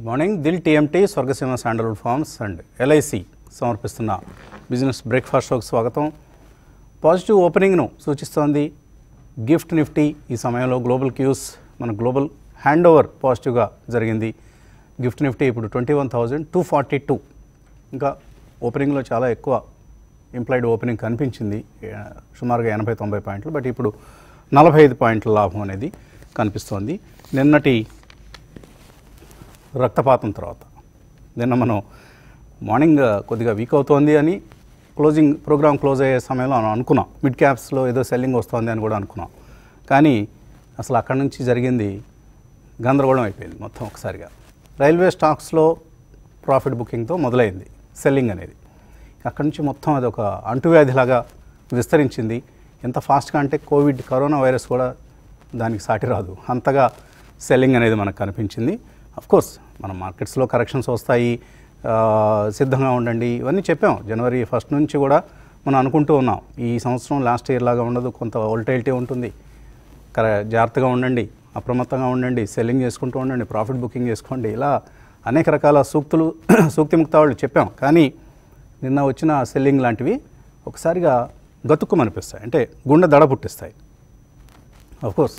Good morning Dil TMT Swargaseema sandalwood farms and LIC సమర్పిస్తున్న business breakfast షోకి స్వాగతం పాజిటివ్ ఓపెనింగ్ను సూచిస్తోంది గిఫ్ట్ నిఫ్టీ ఈ సమయంలో గ్లోబల్ క్యూస్ మన గ్లోబల్ హ్యాండ్ ఓవర్ పాజిటివ్గా జరిగింది గిఫ్ట్ నిఫ్టీ ఇప్పుడు twenty one thousand two forty two ఇంకా ఓపెనింగ్లో చాలా ఎక్కువ ఇంప్లాయిడ్ ఓపెనింగ్ కనిపించింది ఏ, సుమారుగా ఎనభై తొంభై పాయింట్లు బట్ ఇప్పుడు నలభై ఐదు పాయింట్ల లాభం అనేది కనిపిస్తోంది నిన్నటి రక్తపాతం తర్వాత నిన్న మనం మార్నింగ్ కొద్దిగా వీక్ అవుతోంది అని క్లోజింగ్ ప్రోగ్రామ్ క్లోజ్ అయ్యే సమయంలో మనం అనుకున్నాం మిడ్ క్యాప్స్లో ఏదో సెల్లింగ్ వస్తుంది అని కూడా అనుకున్నాం కానీ అసలు అక్కడి నుంచి జరిగింది గందరగోళం అయిపోయింది మొత్తం ఒకసారిగా రైల్వే స్టాక్స్లో ప్రాఫిట్ బుకింగ్తో మొదలైంది సెల్లింగ్ అనేది అక్కడి నుంచి మొత్తం అది ఒక అంటువ్యాధిలాగా విస్తరించింది ఎంత ఫాస్ట్గా అంటే కోవిడ్ కరోనా వైరస్ కూడా దానికి సాటి రాదు అంతగా సెల్లింగ్ అనేది మనకు కనిపించింది కోర్స్ మన మార్కెట్స్లో కరెక్షన్స్ వస్తాయి ఆ, సిద్ధంగా ఉండండి ఇవన్నీ చెప్పాం జనవరి ఫస్ట్ నుంచి కూడా మనం అనుకుంటూ ఉన్నాం ఈ సంవత్సరం లాస్ట్ ఇయర్ లాగా ఉండదు కొంత వోల్టైలిటీ ఉంటుంది కర జాగ్రత్తగా ఉండండి అప్రమత్తంగా ఉండండి సెల్లింగ్ చేసుకుంటూ ఉండండి ప్రాఫిట్ బుకింగ్ చేసుకోండి ఇలా అనేక రకాల సూక్తులు సూక్తి ముక్తావాళ్ళు చెప్పాం కానీ నిన్న వచ్చిన సెల్లింగ్ లాంటివి ఒకసారిగా గతుక్కుమనిపిస్తాయి అంటే గుండె దడ పుట్టిస్తాయి కోర్స్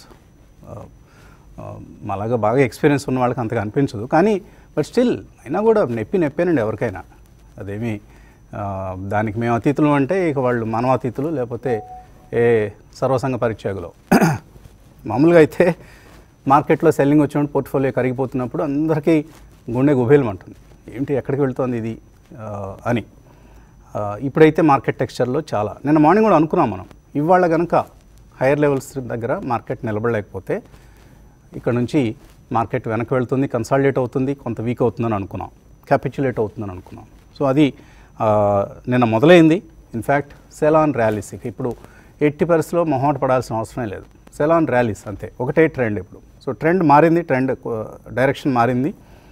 అలాగా బాగా ఎక్స్పీరియన్స్ ఉన్న వాళ్ళకి అంతగా అనిపించదు కానీ బట్ స్టిల్ అయినా కూడా నొప్పి నొప్పేనండి ఎవరికైనా అదేమి ఆ, దానికి మేము అతీతులు అంటే ఇక వాళ్ళు మానవాతీతులు లేకపోతే ఏ సర్వసంగ పరిత్యాగులు మామూలుగా అయితే మార్కెట్లో సెల్లింగ్ వచ్చినప్పుడు పోర్ట్ఫోలియో కరిగిపోతున్నప్పుడు అందరికీ గుండె గుబేలమంటుంది ఏంటి ఎక్కడికి వెళ్తోంది ఇది ఆ, అని ఆ, ఇప్పుడైతే మార్కెట్ టెక్స్చర్లో చాలా నిన్న మార్నింగ్ కూడా అనుకున్నాం మనం ఇవాళ కనుక హైయర్ లెవెల్స్ దగ్గర మార్కెట్ నిలబడలేకపోతే ఇక్కడ నుంచి మార్కెట్ వెనక్కి వెళ్తుంది కన్సాలిడేట్ అవుతుంది కొంత వీక్ అవుతుందని అనుకున్నాం క్యాపిచులేట్ అవుతుందని అనుకున్నాం సో అది ఆ, నిన్న మొదలైంది ఇన్ఫ్యాక్ట్ సెలాన్ ర్యాలీస్ ఇక ఇప్పుడు ఎయిటీ పర్స్లో మొహమాట పడాల్సిన అవసరమే లేదు సెలాన్ ర్యాలీస్ అంతే ఒకటే ట్రెండ్ ఇప్పుడు సో ట్రెండ్ మారింది ట్రెండ్ డైరెక్షన్ మారింది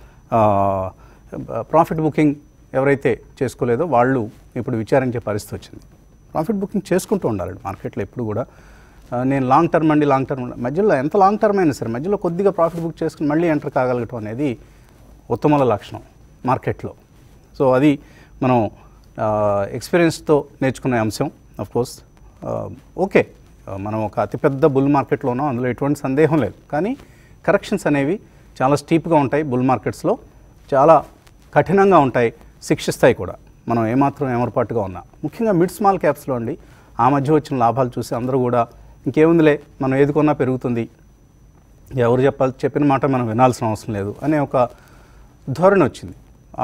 ప్రాఫిట్ బుకింగ్ ఎవరైతే చేసుకోలేదో వాళ్ళు ఇప్పుడు విచారించే పరిస్థితి వచ్చింది ప్రాఫిట్ బుకింగ్ చేసుకుంటూ ఉండాలి మార్కెట్లో ఎప్పుడు కూడా ఆ, నేను లాంగ్ టర్మ్ అండి లాంగ్ టర్మ్ మధ్యలో ఎంత లాంగ్ టర్మ్ అయినా సరే మధ్యలో కొద్దిగా ప్రాఫిట్ బుక్ చేసుకుని మళ్ళీ ఎంటర్ కాగలగటం అనేది ఉత్తమల లక్షణం మార్కెట్లో సో అది మనం ఎక్స్పీరియన్స్తో నేర్చుకునే అంశం కోర్స్ ఓకే ఆ, మనం ఒక అతిపెద్ద బుల్ మార్కెట్లో ఉన్నాం అందులో ఎటువంటి సందేహం లేదు కానీ కరెక్షన్స్ అనేవి చాలా స్టీప్గా ఉంటాయి బుల్ మార్కెట్స్లో చాలా కఠినంగా ఉంటాయి శిక్షిస్తాయి కూడా మనం ఏమాత్రం ఏమరపాటుగా ఉన్నా ముఖ్యంగా మిడ్ స్మాల్ క్యాప్స్లో అండి ఆ మధ్య వచ్చిన లాభాలు చూసి అందరూ కూడా ఇంకేముందిలే మనం ఏది కొన్నా పెరుగుతుంది ఎవరు చెప్పాలి చెప్పిన మాట మనం వినాల్సిన అవసరం లేదు అనే ఒక ధోరణి వచ్చింది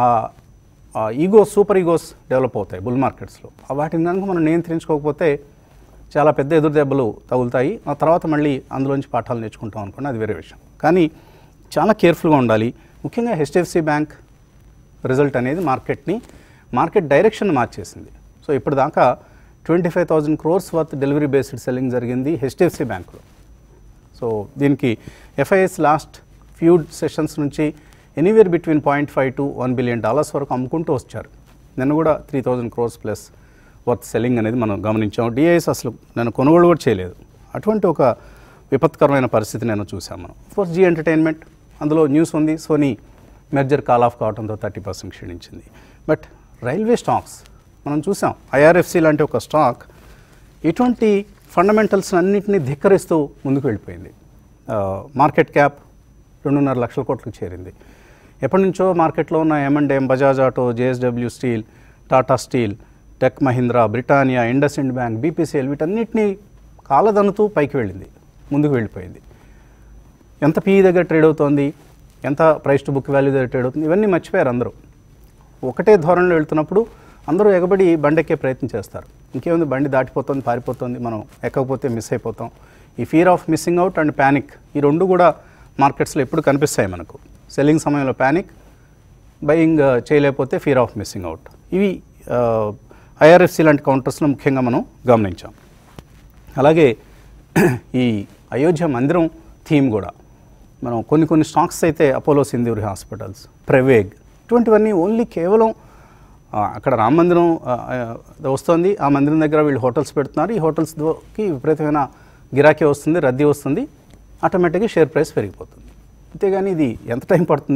ఆ ఈగో సూపర్ ఈగోస్ డెవలప్ అవుతాయి బుల్ మార్కెట్స్లో ఆ వాటిని కనుక మనం నియంత్రించుకోకపోతే చాలా పెద్ద ఎదురు దెబ్బలు తగులుతాయి ఆ తర్వాత మళ్ళీ అందులోంచి పాఠాలు నేర్చుకుంటాం అనుకోండి అది వేరే విషయం కానీ చాలా కేర్ఫుల్గా ఉండాలి ముఖ్యంగా హెచ్డిఎఫ్సి బ్యాంక్ రిజల్ట్ అనేది మార్కెట్ని మార్కెట్ డైరెక్షన్ మార్చేసింది సో ఇప్పటిదాకా twenty five thousand crores worth delivery based selling జరిగింది హెచ్డిఎఫ్సి బ్యాంక్లో సో దీనికి ఎఫ్ఐఎస్ లాస్ట్ ఫ్యూ సెషన్స్ నుంచి anywhere between point five to one billion dollars వరకు అమ్ముకుంటూ వచ్చారు నిన్న కూడా three thousand crores plus worth selling అనేది మనం గమనించాం డిఐఎస్ అసలు నేను కొనుగోలు కూడా చేయలేదు అటువంటి ఒక విపత్కరమైన పరిస్థితి నేను చూసాం మనం ఫోర్స్ జీ ఎంటర్టైన్మెంట్ అందులో న్యూస్ ఉంది సోనీ మెర్జర్ కాల్ ఆఫ్ కావడంతో థర్టీ పర్సెంట్ క్షీణించింది బట్ రైల్వే స్టాక్స్ మనం చూసాం ఐఆర్ఎఫ్సి లాంటి ఒక స్టాక్ ఇటువంటి ఫండమెంటల్స్ అన్నింటినీ ధిక్కరిస్తూ ముందుకు వెళ్ళిపోయింది మార్కెట్ క్యాప్ రెండున్నర లక్షల కోట్లకు చేరింది ఎప్పటి నుంచో మార్కెట్లో ఉన్న M and M Bajaj auto JSW steel Tata steel tech Mahindra Britannia IndusInd bank BPCL వీటన్నిటినీ కాలదన్నుతూ పైకి వెళ్ళింది ముందుకు వెళ్ళిపోయింది ఎంత పీఈ దగ్గర ట్రేడ్ అవుతోంది ఎంత ప్రైస్ టు బుక్ వాల్యూ దగ్గర ట్రేడ్ అవుతుంది ఇవన్నీ మర్చిపోయారు అందరూ ఒకటే ధోరణిలో వెళ్తున్నప్పుడు అందరూ ఎగబడి బండెక్కే ప్రయత్నం చేస్తారు ఇంకేముంది బండి దాటిపోతుంది పారిపోతుంది మనం ఎక్కకపోతే మిస్ అయిపోతాం ఈ fear of missing out and panic ఈ రెండు కూడా మార్కెట్స్లో ఎప్పుడు కనిపిస్తాయి మనకు సెల్లింగ్ సమయంలో ప్యానిక్ బయింగ్ చేయలేకపోతే ఫియర్ ఆఫ్ మిస్సింగ్ అవుట్ ఇవి ఐఆర్ఎఫ్సి లాంటి కౌంటర్స్లో ముఖ్యంగా మనం గమనించాం అలాగే ఈ అయోధ్య మందిరం థీమ్ కూడా మనం కొన్ని కొన్ని స్టాక్స్ అయితే అపోలో సింధూరి హాస్పిటల్స్ ప్రైవేగ్ ఇటువంటివన్నీ ఓన్లీ కేవలం ఆ, అక్కడ రామ మందిరం ఆ, ఆ, వస్తుంది ఆ మందిరం దగ్గర వీళ్ళు హోటల్స్ పెడుతున్నారు ఈ హోటల్స్కి విపరీతమైన గిరాకీ వస్తుంది రద్దీ వస్తుంది ఆటోమేటిక్గా షేర్ ప్రైస్ పెరిగిపోతుంది అంతేగాని ఇది ఎంత టైం పడుతుంది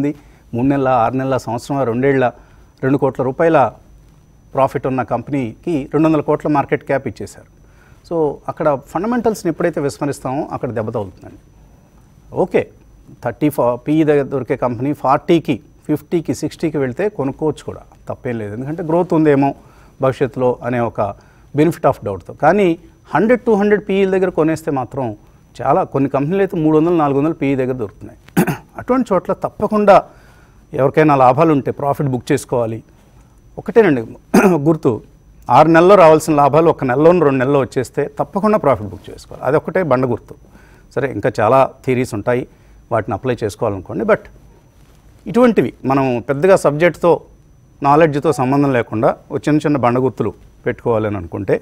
మూడు నెలల ఆరు నెలల సంవత్సరం రెండేళ్ల రెండు కోట్ల రూపాయల ప్రాఫిట్ ఉన్న కంపెనీకి రెండు వందల కోట్ల మార్కెట్ క్యాప్ ఇచ్చేశారు సో అక్కడ ఫండమెంటల్స్ని ఎప్పుడైతే విస్మరిస్తామో అక్కడ దెబ్బ తగులుతుందండి ఓకే థర్టీ ఫా పీఈ దగ్గర దొరికే కంపెనీ ఫార్టీకి ఫిఫ్టీకి సిక్స్టీకి వెళ్తే కొనుక్కోవచ్చు కూడా తప్పేం లేదు ఎందుకంటే గ్రోత్ ఉందేమో భవిష్యత్తులో అనే ఒక బెనిఫిట్ ఆఫ్ డౌట్తో కానీ హండ్రెడ్ టూ హండ్రెడ్ పీఈల దగ్గర కొనేస్తే మాత్రం చాలా కొన్ని కంపెనీలు అయితే మూడు వందలు నాలుగు వందలు పీఈ దగ్గర దొరుకుతున్నాయి అటువంటి చోట్ల తప్పకుండా ఎవరికైనా లాభాలు ఉంటే ప్రాఫిట్ బుక్ చేసుకోవాలి ఒకటేనండి గుర్తు ఆరు నెలల్లో రావాల్సిన లాభాలు ఒక నెలలో రెండు నెలల్లో వచ్చేస్తే తప్పకుండా ప్రాఫిట్ బుక్ చేసుకోవాలి అది ఒకటే బండ గుర్తు సరే ఇంకా చాలా థీరీస్ ఉంటాయి వాటిని అప్లై చేసుకోవాలనుకోండి బట్ ఇటువంటివి మనం పెద్దగా సబ్జెక్ట్తో నాలెడ్జ్తో సంబంధం లేకుండా ఓ చిన్న చిన్న బండ గుర్తులు పెట్టుకోవాలని అనుకుంటే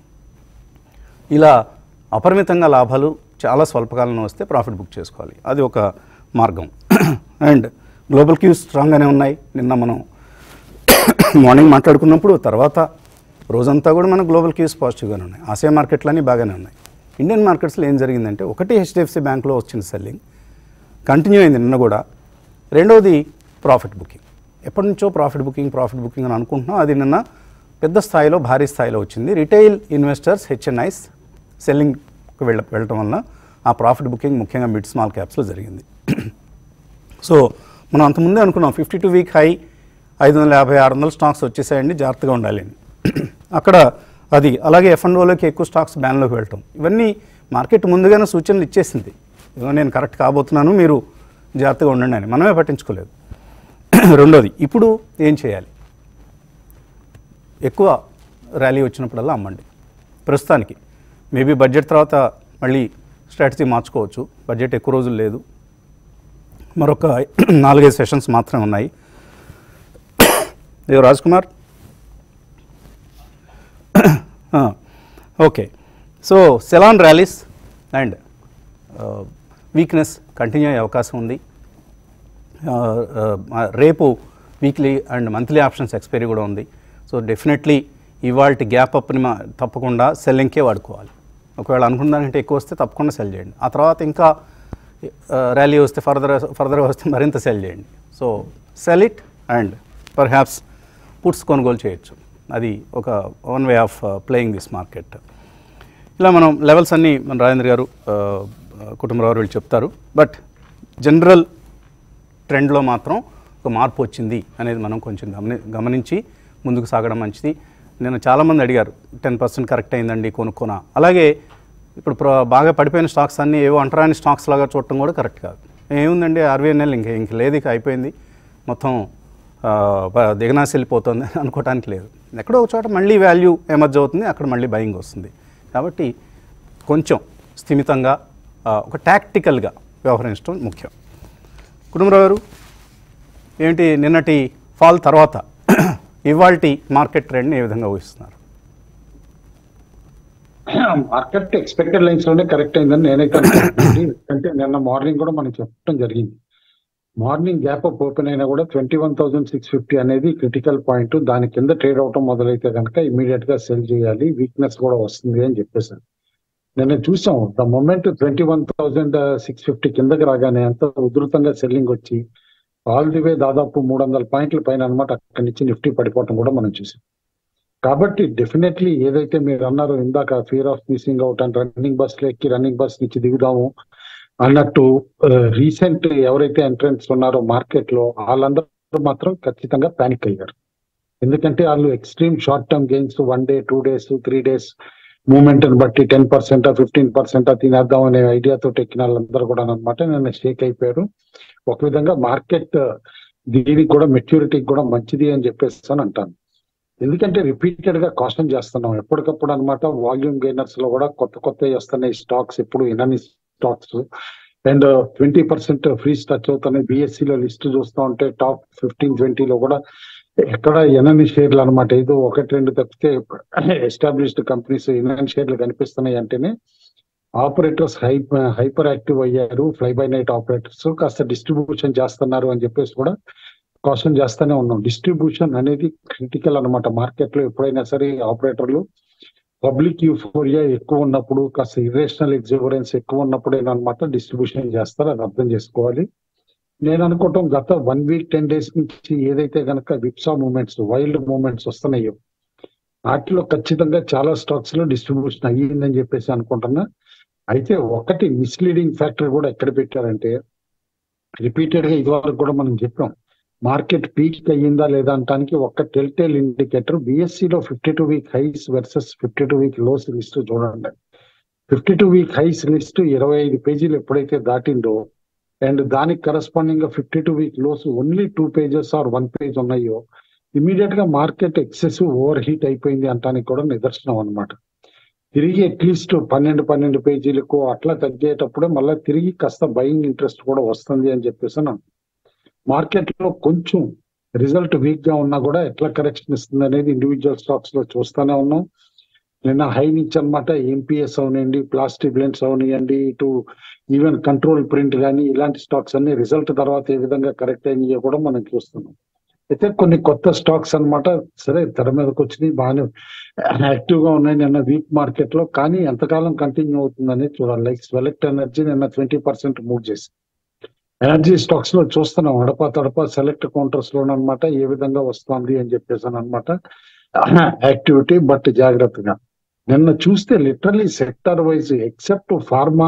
ఇలా అపరిమితంగా లాభాలు చాలా స్వల్పకాలంలో వస్తే ప్రాఫిట్ బుక్ చేసుకోవాలి అది ఒక మార్గం అండ్ గ్లోబల్ క్యూస్ స్ట్రాంగ్గానే ఉన్నాయి నిన్న మనం మార్నింగ్ మాట్లాడుకున్నప్పుడు తర్వాత రోజంతా కూడా మన గ్లోబల్ క్యూస్ పాజిటివ్గానే ఉన్నాయి ఆసియా మార్కెట్లన్నీ బాగానే ఉన్నాయి ఇండియన్ మార్కెట్స్లో ఏం జరిగిందంటే ఒకటి హెచ్డిఎఫ్సి బ్యాంక్లో వచ్చిన సెల్లింగ్ కంటిన్యూ అయింది నిన్న కూడా రెండవది ప్రాఫిట్ బుకింగ్ ఎప్పటి నుంచో ప్రాఫిట్ బుకింగ్ ప్రాఫిట్ బుకింగ్ అని అనుకుంటున్నాం అది నిన్న పెద్ద స్థాయిలో భారీ స్థాయిలో వచ్చింది రిటైల్ ఇన్వెస్టర్స్ హెచ్ఎన్ఐస్ సెల్లింగ్కి వెళ్ళ వెళ్ళటం వలన ఆ ప్రాఫిట్ బుకింగ్ ముఖ్యంగా మిడ్ స్మాల్ క్యాప్స్లో జరిగింది సో మనం అంతకుముందే అనుకున్నాం ఫిఫ్టీ టూ వీక్ హై ఐదు వందల యాభై ఆరు వందల స్టాక్స్ వచ్చేసాయండి జాగ్రత్తగా ఉండాలి అని అక్కడ అది అలాగే ఎఫ్ అండ్ ఓలోకి ఎక్కువ స్టాక్స్ బ్యాన్లోకి వెళ్ళటం ఇవన్నీ మార్కెట్ ముందుగానే సూచనలు ఇచ్చేసింది ఇదిగో నేను కరెక్ట్ కాబోతున్నాను మీరు జాగ్రత్తగా ఉండండి అని మనమే పట్టించుకోలేదు రెండోది ఇప్పుడు ఏం చేయాలి ఎక్కువ ర్యాలీ వచ్చినప్పుడల్లా అమ్మండి ప్రస్తుతానికి మేబీ బడ్జెట్ తర్వాత మళ్ళీ స్ట్రాటజీ మార్చుకోవచ్చు బడ్జెట్ ఎక్కువ రోజులు లేదు మరొక నాలుగైదు సెషన్స్ మాత్రమే ఉన్నాయి Dev Raj Kumar okay so sell on rallies and weakness continue అయ్యే అవకాశం ఉంది ఆ, ఆ, రేపు weekly and monthly options expiry కూడా ఉంది సో డెఫినెట్లీ ఇవాళ గ్యాప్ అప్ని మా తప్పకుండా సెల్లింగ్కే వాడుకోవాలి ఒకవేళ అనుకున్న దానికంటే ఎక్కువ వస్తే తప్పకుండా సెల్ చేయండి ఆ తర్వాత ఇంకా ర్యాలీ వస్తే ఫర్దర్ ఫర్దర్గా వస్తే మరింత సెల్ చేయండి so sell it and perhaps puts కొనుగోలు చేయొచ్చు అది ఒక one way of playing this market ఇలా మనం లెవెల్స్ అన్నీ మన రాజేంద్ర గారు ఆ, కుటుంబరావు వీళ్ళు చెప్తారు బట్ జనరల్ ట్రెండ్లో మాత్రం ఒక మార్పు వచ్చింది అనేది మనం కొంచెం గమని గమనించి ముందుకు సాగడం మంచిది నేను చాలామంది అడిగారు టెన్ పర్సెంట్ కరెక్ట్ అయిందండి కొనుక్కోనా అలాగే ఇప్పుడు ప్ర బాగా పడిపోయిన స్టాక్స్ అన్నీ ఏవో అంటరాని స్టాక్స్ లాగా చూడటం కూడా కరెక్ట్ కాదు ఏముందండి ఆర్వీఎన్ఎల్ ఇంక ఇంక లేదు ఇక అయిపోయింది మొత్తం ఆ, ప- దిగనాసి వెళ్ళిపోతుంది అనుకోవటానికి లేదు ఎక్కడో ఒక చోట మళ్ళీ వాల్యూ ఎమర్జ్ అవుతుంది అక్కడ మళ్ళీ బయింగ్ వస్తుంది కాబట్టి కొంచెం స్థిమితంగా ఆ, ఒక టాక్టికల్గా వ్యవహరించడం ముఖ్యం కుటుంబరావు గారు ఏంటి నిన్నటి ఫాల్ తర్వాత ఇవాల్టి మార్కెట్ ట్రెండ్ని ఏ విధంగా ఊహిస్తున్నారు మార్కెట్ ఎక్స్పెక్టెడ్ లైన్స్ లోనే కరెక్ట్ అయిందని నేనైతే అనుకుంటున్నాను ఎందుకంటే నిన్న మార్నింగ్ కూడా మనం చెప్పడం జరిగింది మార్నింగ్ గ్యాప్ అప్ ఓపెన్ అయినా కూడా twenty one thousand six fifty అనేది క్రిటికల్ పాయింట్ దాని కింద ట్రేడ్ అవటం మొదలైతే కనుక ఇమీడియట్ గా సెల్ చేయాలి వీక్నెస్ కూడా వస్తుంది అని చెప్పేసాను నిన్న చూసాం the moment twenty one thousand six fifty కిందకి రాగానే ఎంత ఉధృతంగా సెల్లింగ్ వచ్చి ఆల్ ది వే దాదాపు మూడు వందల పాయింట్ల పైన అనమాట అక్కడి నుంచి నిఫ్టీ పడిపోవటం కూడా మనం చూసాం కాబట్టి డెఫినెట్లీ ఏదైతే మీరు అన్నారో ఇందాక fear of missing out and running bus లో ఎక్కి రన్నింగ్ బస్ నుంచి దిగుదాము అన్నట్టు రీసెంట్ ఎవరైతే ఎంట్రెన్స్ ఉన్నారో మార్కెట్ లో వాళ్ళందరూ మాత్రం ఖచ్చితంగా ప్యానిక్ అయ్యారు ఎందుకంటే వాళ్ళు extreme short term gains one day two days three days moment ని బట్టి టెన్ పర్సెంట్ ఫిఫ్టీన్ పర్సెంట్ తినేద్దాం అనే ఐడియాతో ఎక్కిన వాళ్ళందరూ కూడా అనమాట నిన్న షేక్ అయిపోయారు ఒక విధంగా మార్కెట్ దీనికి కూడా మెచ్యూరిటీకి కూడా మంచిది అని చెప్పేసి అని అంటాను ఎందుకంటే రిపీటెడ్ గా కాషన్ చేస్తున్నాం ఎప్పటికప్పుడు అనమాట వాల్యూమ్ గెయినర్స్ లో కూడా కొత్త కొత్త వస్తున్నాయి స్టాక్స్ ఎప్పుడు ఇనని stocks and twenty percent free touch అవుతున్నాయి బిఎస్సి లో లిస్ట్ చూస్తూ ఉంటే టాప్ ఫిఫ్టీన్ ట్వంటీలో కూడా ఎక్కడ ఎనని షేర్లు అనమాట ఏదో ఒకటి రెండు తప్పితే ఎస్టాబ్లిష్డ్ కంపెనీస్ ఎనని షేర్లు కనిపిస్తున్నాయి అంటేనే ఆపరేటర్స్ హై హైపర్ యాక్టివ్ అయ్యారు ఫ్లై బై నైట్ ఆపరేటర్స్ కాస్త డిస్ట్రిబ్యూషన్ చేస్తున్నారు అని చెప్పేసి కూడా కాషన్ చేస్తూనే ఉన్నాం డిస్ట్రిబ్యూషన్ అనేది క్రిటికల్ అనమాట మార్కెట్ లో ఎప్పుడైనా సరే ఆపరేటర్లు పబ్లిక్ యూఫోరియా ఎక్కువ ఉన్నప్పుడు కాస్త ఇరేషనల్ ఎగ్జిబరెన్స్ ఎక్కువ ఉన్నప్పుడు అనమాట డిస్ట్రిబ్యూషన్ చేస్తారు అది అర్థం చేసుకోవాలి నేను అనుకోవటం గత వన్ వీక్ టెన్ డేస్ నుంచి ఏదైతే గనక విప్సా మూమెంట్స్ వైల్డ్ మూమెంట్స్ వస్తున్నాయో వాటిలో ఖచ్చితంగా చాలా స్టాక్స్ లో డిస్ట్రిబ్యూషన్ అయ్యిందని చెప్పేసి అనుకుంటున్నా అయితే ఒకటి మిస్లీడింగ్ ఫ్యాక్టర్ కూడా ఎక్కడ పెట్టారంటే రిపీటెడ్ గా ఇదివరకు కూడా మనం చెప్పాం మార్కెట్ పీక్ అయ్యిందా లేదా అంటానికి ఒక్క టెల్టెల్ ఇండికేటర్ బిఎస్సి లో fifty two week highs versus fifty two week lows list చూడండి fifty two week highs list ఇరవై ఐదు పేజీలు ఎప్పుడైతే దాటిందో అండ్ దానికి కరస్పాండింగ్ గా fifty two week lows only two pages or one page ఉన్నాయో ఇమీడియట్ గా మార్కెట్ ఎక్సెసివ్ ఓవర్ హీట్ అయిపోయింది అంటానికి కూడా నిదర్శనం అన్నమాట తిరిగి అట్లీస్ట్ పన్నెండు పన్నెండు పేజీలకు అట్లా తగ్గేటప్పుడే మళ్ళీ తిరిగి కాస్త బయింగ్ ఇంట్రెస్ట్ కూడా వస్తుంది అని చెప్పేసి అన్నాను మార్కెట్ లో కొంచెం రిజల్ట్ వీక్ గా ఉన్నా కూడా ఎట్లా కరెక్షన్ ఇస్తుంది అనేది ఇండివిజువల్ స్టాక్స్ లో చూస్తూనే ఉన్నాం నిన్న హై నుంచి అనమాట ఎంపీఎస్ అవనివ్వండి ప్లాస్టిక్ లెన్స్ అవనివ్వండి ఇటు ఈవెన్ కంట్రోల్ ప్రింట్ కానీ ఇలాంటి స్టాక్స్ అన్ని రిజల్ట్ తర్వాత ఏ విధంగా కరెక్ట్ అయినాయో కూడా మనం చూస్తున్నాం అయితే కొన్ని కొత్త స్టాక్స్ అన్నమాట సరే తెర మీదకి వచ్చినాయి బాగానే యాక్టివ్ గా ఉన్నాయి నిన్న వీక్ మార్కెట్ లో కానీ ఎంతకాలం కంటిన్యూ అవుతుందని చూడాలి లైక్ సెలెక్ట్ ఎనర్జీ నిన్న ట్వంటీ పర్సెంట్ మూవ్ చేసి ఎనర్జీ స్టాక్స్ లో చూస్తున్నాం అడప తడప సెలెక్ట్ కౌంటర్స్ లో అనమాట ఏ విధంగా వస్తుంది అని చెప్పేసి అనమాట యాక్టివిటీ బట్ జాగ్రత్తగా నిన్న చూస్తే literally sector wise except pharma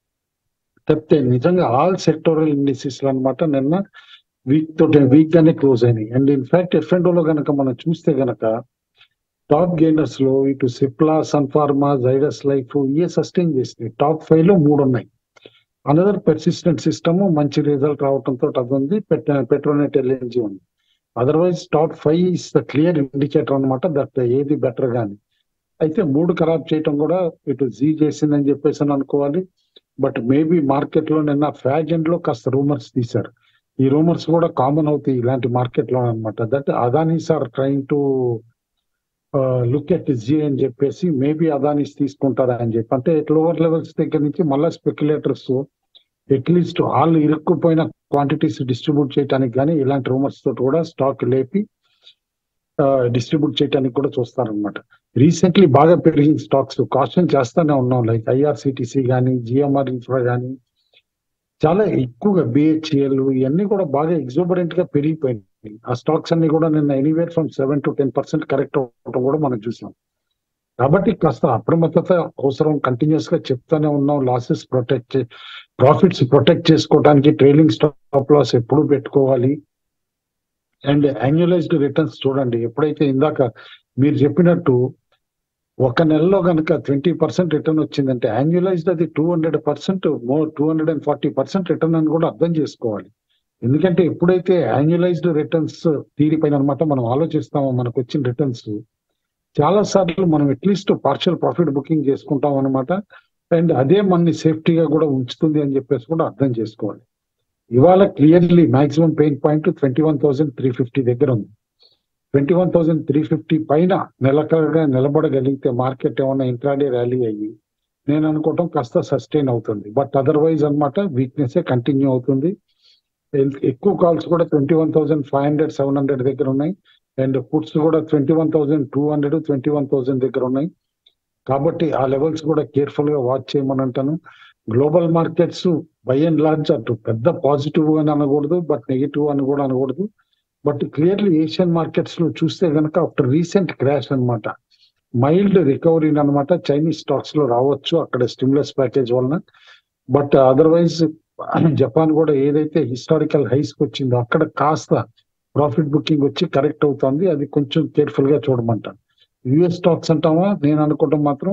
తప్పితే నిజంగా ఆల్ సెక్టోరల్ ఇండిసెస్ అనమాట నిన్న వీక్ తోటి వీక్ గానే క్లోజ్ అయినాయి అండ్ ఇన్ఫాక్ట్ ఎఫ్ అండ్ లో గనక మనం చూస్తే గనక టాప్ గెయినర్స్ లో ఇటు సిప్లా సన్ఫార్మా జైడస్ లైఫ్ ఇవే సస్టైన్ చేసినాయి టాప్ ఫైవ్ లో మూడు ఉన్నాయి అనదర్ పెర్సిస్టెంట్ సిస్టమ్ మంచి రిజల్ట్ రావడంతో అది ఉంది పెట్రోనెట్ ఎల్ఎన్జీ ఉంది otherwise top five is the clear indicator అనమాట దట్ ఏది బెటర్ గాని అయితే మూడు ఖరాబ్ చేయటం కూడా ఇటు జీ చేసిందని చెప్పేసి అని అనుకోవాలి బట్ మేబీ మార్కెట్ లో నిన్న ఫ్యాగ్ ఎండ్ లో కాస్త రూమర్స్ తీశారు ఈ రూమర్స్ కూడా కామన్ అవుతాయి ఇలాంటి మార్కెట్ లో అనమాట that Adanis are trying to look at Zee అని చెప్పేసి మేబీ అదానీస్ తీసుకుంటారా అని చెప్పి అంటే లోవర్ లెవెల్స్ దగ్గర నుంచి మళ్ళీ స్పెక్యులేటర్స్ అట్లీస్ట్ వాళ్ళు ఇరుక్కుపోయిన క్వాంటిటీస్ డిస్ట్రిబ్యూట్ చేయడానికి కానీ ఇలాంటి రూమర్స్ తోటి కూడా స్టాక్ లేపి డిస్ట్రిబ్యూట్ చేయడానికి కూడా చూస్తారనమాట రీసెంట్లీ బాగా పెరిగిన స్టాక్స్ కాషన్ చేస్తానే ఉన్నాం లైక్ ఐఆర్సిటిసి కానీ జిఎంఆర్ ఇన్ఫ్రా కానీ చాలా ఎక్కువగా బిహెచ్ఎల్ ఇవన్నీ కూడా బాగా ఎగ్జోబరెంట్ గా పెరిగిపోయినాయి ఆ స్టాక్స్ అన్ని కూడా నిన్న anywhere from seven to ten percent correct అవడం కూడా మనం చూసాం కాబట్టి కాస్త అప్రమత్తత అవసరం కంటిన్యూస్ గా చెప్తానే ఉన్నాం లాసెస్ ప్రొటెక్ట్ ప్రాఫిట్స్ ప్రొటెక్ట్ చేసుకోవడానికి ట్రైలింగ్ స్టాప్ లాస్ ఎప్పుడు పెట్టుకోవాలి అండ్ యాన్యులైజ్డ్ రిటర్న్స్ చూడండి ఎప్పుడైతే ఇందాక మీరు చెప్పినట్టు ఒక నెలలో కనుక ట్వంటీ పర్సెంట్ రిటర్న్ వచ్చిందంటే యాన్యులైజ్డ్ అది two hundred percent more two hundred and forty percent return అని కూడా అర్థం చేసుకోవాలి ఎందుకంటే ఎప్పుడైతే యాన్యులైజ్డ్ రిటర్న్స్ తీరిపోయిన అనమాట మనం ఆలోచిస్తామో మనకు వచ్చిన రిటర్న్స్ చాలా సార్లు మనం అట్లీస్ట్ పార్షియల్ ప్రాఫిట్ బుకింగ్ చేసుకుంటాం అనమాట అండ్ అదే మనని సేఫ్టీగా కూడా ఉంచుతుంది అని చెప్పేసి కూడా అర్థం చేసుకోవాలి ఇవాళ clearly maximum pain point twenty one thousand three fifty దగ్గర ఉంది twenty one thousand three fifty పైన నెలకడగా నిలబడగలిగితే మార్కెట్ ఏమన్నా ఇంట్రాడే ర్యాలీ అయ్యి నేను అనుకోవటం కాస్త సస్టైన్ అవుతుంది బట్ అదర్వైజ్ అనమాట వీక్నెస్ కంటిన్యూ అవుతుంది ఎక్కువ కాల్స్ కూడా twenty one thousand five hundred seven hundred దగ్గర ఉన్నాయి అండ్ పుట్స్ కూడా twenty one thousand two hundred twenty one thousand దగ్గర ఉన్నాయి కాబట్టి ఆ లెవెల్స్ కూడా కేర్ఫుల్ గా వాచ్ చేయమని అంటాను global markets by and large అటు పెద్ద పాజిటివ్ అని అనకూడదు బట్ నెగిటివ్ అని కూడా అనకూడదు బట్ క్లియర్లీ ఏషియన్ మార్కెట్స్ లో చూస్తే కనుక ఆఫ్టర్ రీసెంట్ క్రాష్ అనమాట మైల్డ్ రికవరీ అనమాట చైనీస్ స్టాక్స్ లో రావచ్చు అక్కడ స్టిమ్యులస్ ప్యాకేజ్ వలన బట్ అదర్వైజ్ జపాన్ కూడా ఏదైతే హిస్టారికల్ హైస్ కి వచ్చిందో అక్కడ కాస్త ప్రాఫిట్ బుకింగ్ వచ్చి కరెక్ట్ అవుతుంది అది కొంచెం కేర్ఫుల్ గా చూడమంటాను యుఎస్ స్టాక్స్ అంటామా నేను అనుకోవటం మాత్రం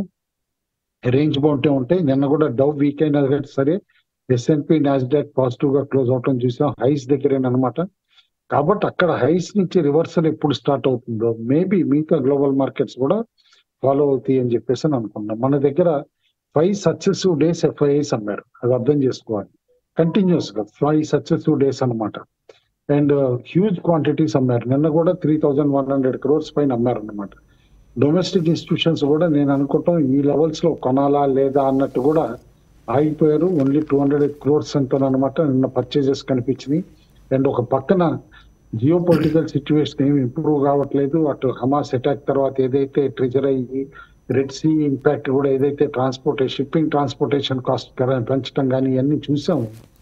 రేంజ్ బౌంటే ఉంటాయి నిన్న కూడా డవ్ వీక్ అయినా సరే ఎస్ఎన్పి నాస్డాక్ పాజిటివ్ గా క్లోజ్ అవటం చూసాం హైస్ దగ్గరేనమాట కాబట్టి అక్కడ హైస్ నుంచి రివర్సల్ ఎప్పుడు స్టార్ట్ అవుతుందో మేబీ మిగతా గ్లోబల్ మార్కెట్స్ కూడా ఫాలో అవుతాయి అని చెప్పేసి అని అనుకున్నాం మన దగ్గర ఫైవ్ సక్సెసివ్ డేస్ ఎఫ్ఐఐస్ అమ్మారు అది అర్థం చేసుకోవాలి కంటిన్యూస్ గా ఫైవ్ సక్సెసివ్ డేస్ అనమాట అండ్ హ్యూజ్ క్వాంటిటీస్ అమ్మారు నిన్న కూడా three thousand one hundred crores పైన అమ్మారు అనమాట డొమెస్టిక్ ఇన్స్టిట్యూషన్స్ కూడా నేను అనుకోవటం ఈ లెవెల్స్ లో కొనాలా లేదా అన్నట్టు కూడా ఆగిపోయారు ఓన్లీ టూ హండ్రెడ్ క్రోర్స్ అనమాట నిన్న పర్చేజెస్ కనిపించినాయి అండ్ ఒక పక్కన జియో పొలిటికల్ సిచ్యువేషన్ ఏమి ఇంప్రూవ్ కావట్లేదు అటు హమాస్ అటాక్ తర్వాత ఏదైతే ట్రిజర్ అయ్యి రెడ్ సీ ఇంపాక్ట్ కూడా ఏదైతే ట్రాన్స్పోర్టేషన్ షిప్పింగ్ ట్రాన్స్పోర్టేషన్ కాస్ట్ పెంచడం కానీ ఇవన్నీ చూసాము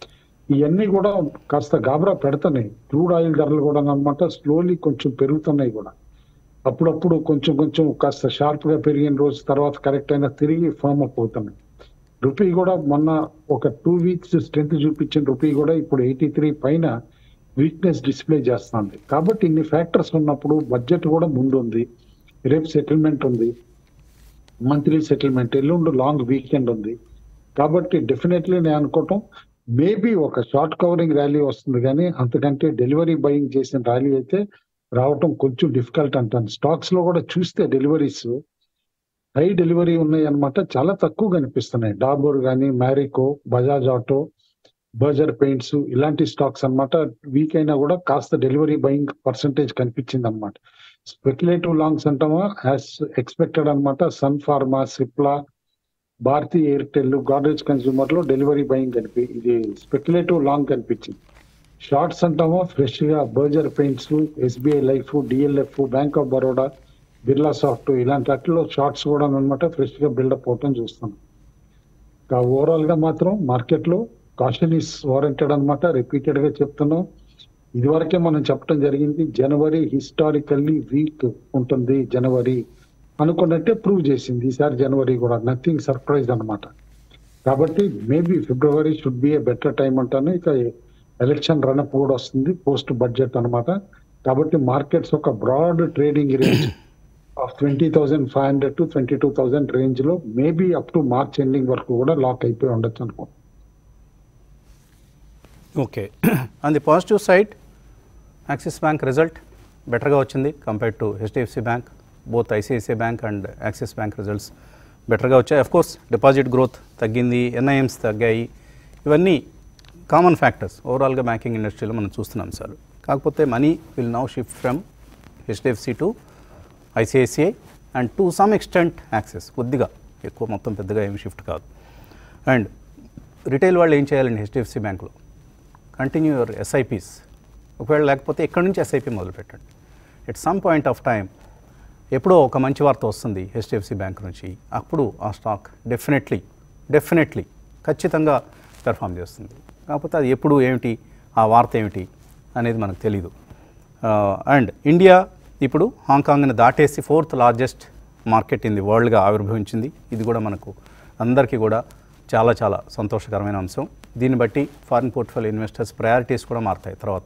ఇవన్నీ కూడా కాస్త గాబరా పెడుతున్నాయి క్రూడ్ ఆయిల్ ధరలు కూడా అనమాట స్లోలీ కొంచెం పెరుగుతున్నాయి కూడా అప్పుడప్పుడు కొంచెం కొంచెం కాస్త షార్ప్ గా పెరిగిన రోజు తర్వాత కరెక్ట్ అయినా తిరిగి ఫామ్ అప్ అవుతున్నాయి రూపీ కూడా మొన్న ఒక టూ వీక్స్ స్ట్రెంత్ చూపించిన రూపీ కూడా ఇప్పుడు ఎయిటీ త్రీ పైన వీక్నెస్ డిస్ప్లే చేస్తుంది కాబట్టి ఇన్ని ఫ్యాక్టర్స్ ఉన్నప్పుడు బడ్జెట్ కూడా ముందు ఉంది రేపు సెటిల్మెంట్ ఉంది మంత్లీ సెటిల్మెంట్ ఎల్లుండి లాంగ్ వీకెండ్ ఉంది కాబట్టి డెఫినెట్లీ నేను అనుకోవటం మేబీ ఒక షార్ట్ కవరింగ్ ర్యాలీ వస్తుంది కానీ అంతకంటే డెలివరీ బయింగ్ చేసిన ర్యాలీ అయితే రావటం కొంచెం డిఫికల్ట్ అంటాను స్టాక్స్ లో కూడా చూస్తే డెలివరీస్ హై డెలివరీ ఉన్నాయి అనమాట చాలా తక్కువ కనిపిస్తున్నాయి డాబర్ కానీ Marico Bajaj auto Berger paints ఇలాంటి స్టాక్స్ అన్నమాట వీక్ అయినా కూడా కాస్త డెలివరీ బయింగ్ పర్సంటేజ్ కనిపించింది అనమాట స్పెక్యులేటివ్ లాంగ్స్ అంటామా యాజ్ ఎక్స్పెక్టెడ్ అన్నమాట Sun Pharma Cipla Bharti Airtel Godrej consumer లో డెలివరీ బయింగ్ కనిపి ఇది స్పెక్యులేటివ్ లాంగ్ కనిపించింది షార్ట్స్ అంటామా ఫ్రెష్ గా Berger paints SBI life DLF bank of Baroda Birla soft ఇలాంటి వాటిలో షార్ట్స్ కూడా అనమాట ఫ్రెష్ గా బిల్డప్ అవటం చూస్తాం ఇంకా ఓవరాల్ గా మాత్రం మార్కెట్ లో కాషన్ ఇస్ వారంటెడ్ అనమాట రిపీటెడ్ గా చెప్తున్నాం ఇదివరకే మనం చెప్పడం జరిగింది జనవరి హిస్టారికల్లీ వీక్ ఉంటుంది జనవరి అనుకున్నట్టే ప్రూవ్ చేసింది ఈసారి జనవరి కూడా నథింగ్ సర్ప్రైజ్ అన్నమాట కాబట్టి maybe February should be a better time అంటాను ఇక ఎలక్షన్ రన్అప్ కూడా వస్తుంది పోస్ట్ బడ్జెట్ అన్నమాట కాబట్టి మార్కెట్స్ ఒక broad trading range of twenty thousand five hundred to twenty two thousand range లో maybe up to March ending వరకు కూడా లాక్ అయిపోయి ఉండొచ్చు అనుకో okay on the positive side Axis bank result బెటర్గా వచ్చింది compared to HDFC bank both ICICI bank and Axis bank results బెటర్గా వచ్చాయి అఫ్ కోర్స్ డిపాజిట్ గ్రోత్ తగ్గింది ఎన్ఐఎమ్స్ తగ్గాయి ఇవన్నీ కామన్ ఫ్యాక్టర్స్ ఓవరాల్గా బ్యాంకింగ్ ఇండస్ట్రీలో మనం చూస్తున్నాం సార్ కాకపోతే money will now shift from HDFC to ICICI and to some extent Axis కొద్దిగా ఎక్కువ మొత్తం పెద్దగా ఏమి షిఫ్ట్ కాదు అండ్ రిటైల్ వాళ్ళు ఏం చేయాలండి హెచ్డిఎఫ్సి బ్యాంక్లో కంటిన్యూ యువర్ ఎస్ఐపీస్ ఒకవేళ లేకపోతే ఎక్కడి నుంచి ఎస్ఐపి మొదలు పెట్టండి at some point of time ఎప్పుడో ఒక మంచి వార్త వస్తుంది హెచ్డిఎఫ్సి బ్యాంక్ నుంచి అప్పుడు ఆ స్టాక్ డెఫినెట్లీ డెఫినెట్లీ ఖచ్చితంగా పెర్ఫామ్ చేస్తుంది కాకపోతే అది ఎప్పుడు ఏమిటి ఆ వార్త ఏమిటి అనేది మనకు తెలీదు అండ్ ఇండియా ఇప్పుడు హాంకాంగ్ని దాటేసి fourth largest market in the వరల్డ్గా ఆవిర్భవించింది ఇది కూడా మనకు అందరికీ కూడా చాలా చాలా సంతోషకరమైన అంశం దీన్ని బట్టి ఫారిన్ పోర్ట్ఫోలియో ఇన్వెస్టర్స్ ప్రయారిటీస్ కూడా మారుతాయి తర్వాత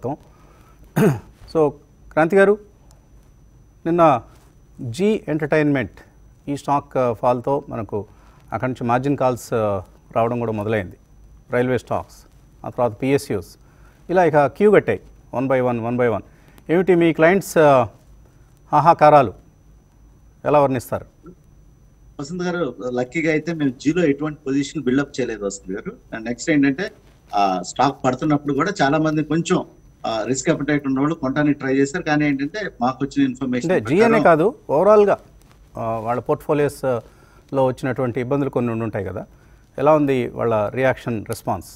సో క్రాంతి గారు నిన్న జీ ఎంటర్టైన్మెంట్ ఈ స్టాక్ ఆ, ఫాల్తో మనకు అక్కడి నుంచి మార్జిన్ కాల్స్ ఆ, రావడం కూడా మొదలైంది రైల్వే స్టాక్స్ ఆ తర్వాత పిఎస్యూస్ ఇలా ఇక క్యూ కట్టాయి one by one one by one ఏమిటి మీ క్లయింట్స్ ఆ, హాహాకారాలు ఎలా వర్ణిస్తారు వసంత్ గారు లక్కీగా అయితే మేము జీలో ఎటువంటి పొజిషన్ బిల్డప్ చేయలేదు వసంత్ గారు అండ్ నెక్స్ట్ ఏంటంటే ఆ స్టాక్ పడుతున్నప్పుడు కూడా చాలా మంది కొంచెం రిస్క్ అపటైట్ ఉన్న వాళ్ళు కొనడానికి ట్రై చేశారు కానీ ఏంటంటే మాకు వచ్చిన అంటే ఇన్ఫర్మేషన్ జిఎన్ఏ కాదు ఓవరాల్గా ఆ, వాళ్ళ పోర్ట్ఫోలియోస్ ఆ, లో వచ్చినటువంటి ఇబ్బందులు కొన్ని ఉండి ఉంటాయి కదా ఎలా ఉంది వాళ్ళ రియాక్షన్ రెస్పాన్స్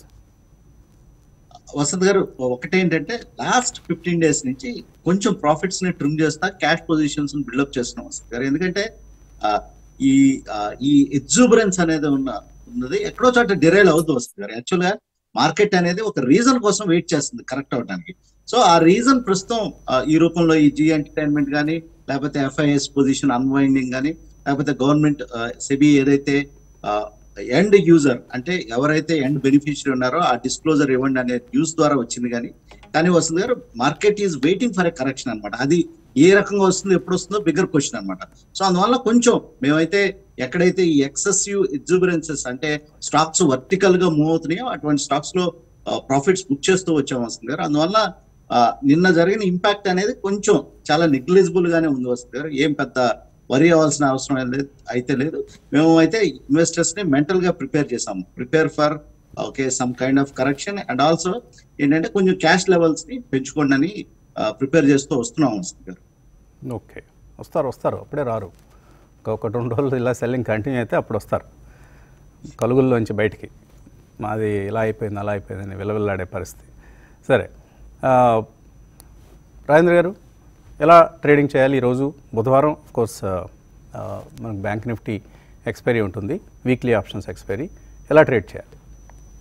వసంత్ గారు ఒకటేంటంటే లాస్ట్ ఫిఫ్టీన్ డేస్ నుంచి కొంచెం ప్రాఫిట్స్ ని ట్రిమ్ చేస్తా క్యాష్ పొజిషన్స్ బిల్డప్ చేస్తున్నాం వసంత్ గారు ఎందుకంటే ఆ, ఈ ఆ, ఈ ఎగ్జూబరెన్స్ అనేది ఉన్న ఉన్నది ఎక్కడో చోట డిరైల్ అవుతుంది వస్తుంది గారు యాక్చువల్ గా మార్కెట్ అనేది ఒక రీజన్ కోసం వెయిట్ చేస్తుంది కరెక్ట్ అవడానికి సో ఆ రీజన్ ప్రస్తుతం ఆ, ఈ రూపంలో ఈ జీ ఎంటర్టైన్మెంట్ కానీ లేకపోతే ఎఫ్ఐఎస్ పొజిషన్ అన్వైండింగ్ కానీ లేకపోతే గవర్నమెంట్ సెబీ ఏదైతే ఎండ్ యూజర్ అంటే ఎవరైతే ఎండ్ బెనిఫిషియరీ ఉన్నారో ఆ డిస్క్లోజర్ ఇవ్వండి అనే న్యూస్ ద్వారా వచ్చింది కానీ కానీ వస్తుంది గారు market is waiting for a correction అనమాట అది ఏ రకంగా వస్తుందో ఎప్పుడు వస్తుందో బిగ్గర్ క్వశ్చన్ అనమాట సో అందువల్ల కొంచెం మేమైతే ఎక్కడైతే ఈ ఎక్సెసివ్ ఎగ్జూబరెన్సెస్ అంటే స్టాక్స్ వర్టికల్ గా మూవ్ అవుతున్నాయో అటువంటి స్టాక్స్ లో ప్రాఫిట్స్ బుక్ చేస్తూ వచ్చాం వస్తుంది గారు అందువల్ల ఆ, నిన్న జరిగిన ఇంపాక్ట్ అనేది కొంచెం చాలా నెగ్లిజిబుల్ గానే ఉంది వస్తుంది గారు ఏం పెద్ద వరి అవ్వాల్సిన అవసరం ఏం లేదు అయితే లేదు మేము అయితే ఇన్వెస్టర్స్ ని మెంటల్ గా ప్రిపేర్ చేసాము prepare for okay some kind of correction and also ఏంటంటే కొంచెం క్యాష్ లెవెల్స్ ని పెంచుకోండి అని ప్రిపేర్ చేస్తూ వస్తున్నాం వస్తుంది గారు ఓకే వస్తారు వస్తారు అప్పుడే రారు ఒక ఒకటి రెండు రోజులు ఇలా సెల్లింగ్ కంటిన్యూ అయితే అప్పుడు వస్తారు కలుగుల్లోంచి బయటికి మాది ఇలా అయిపోయింది అలా అయిపోయిందని విలవిల్లాడే పరిస్థితి సరే ఆ, రాజేంద్ర గారు ఎలా ట్రేడింగ్ చేయాలి ఈరోజు బుధవారం కోర్స్ మనకు బ్యాంక్ నిఫ్టీ ఎక్స్పైరీ ఉంటుంది వీక్లీ ఆప్షన్స్ ఎక్స్పైరీ ఎలా ట్రేడ్ చేయాలి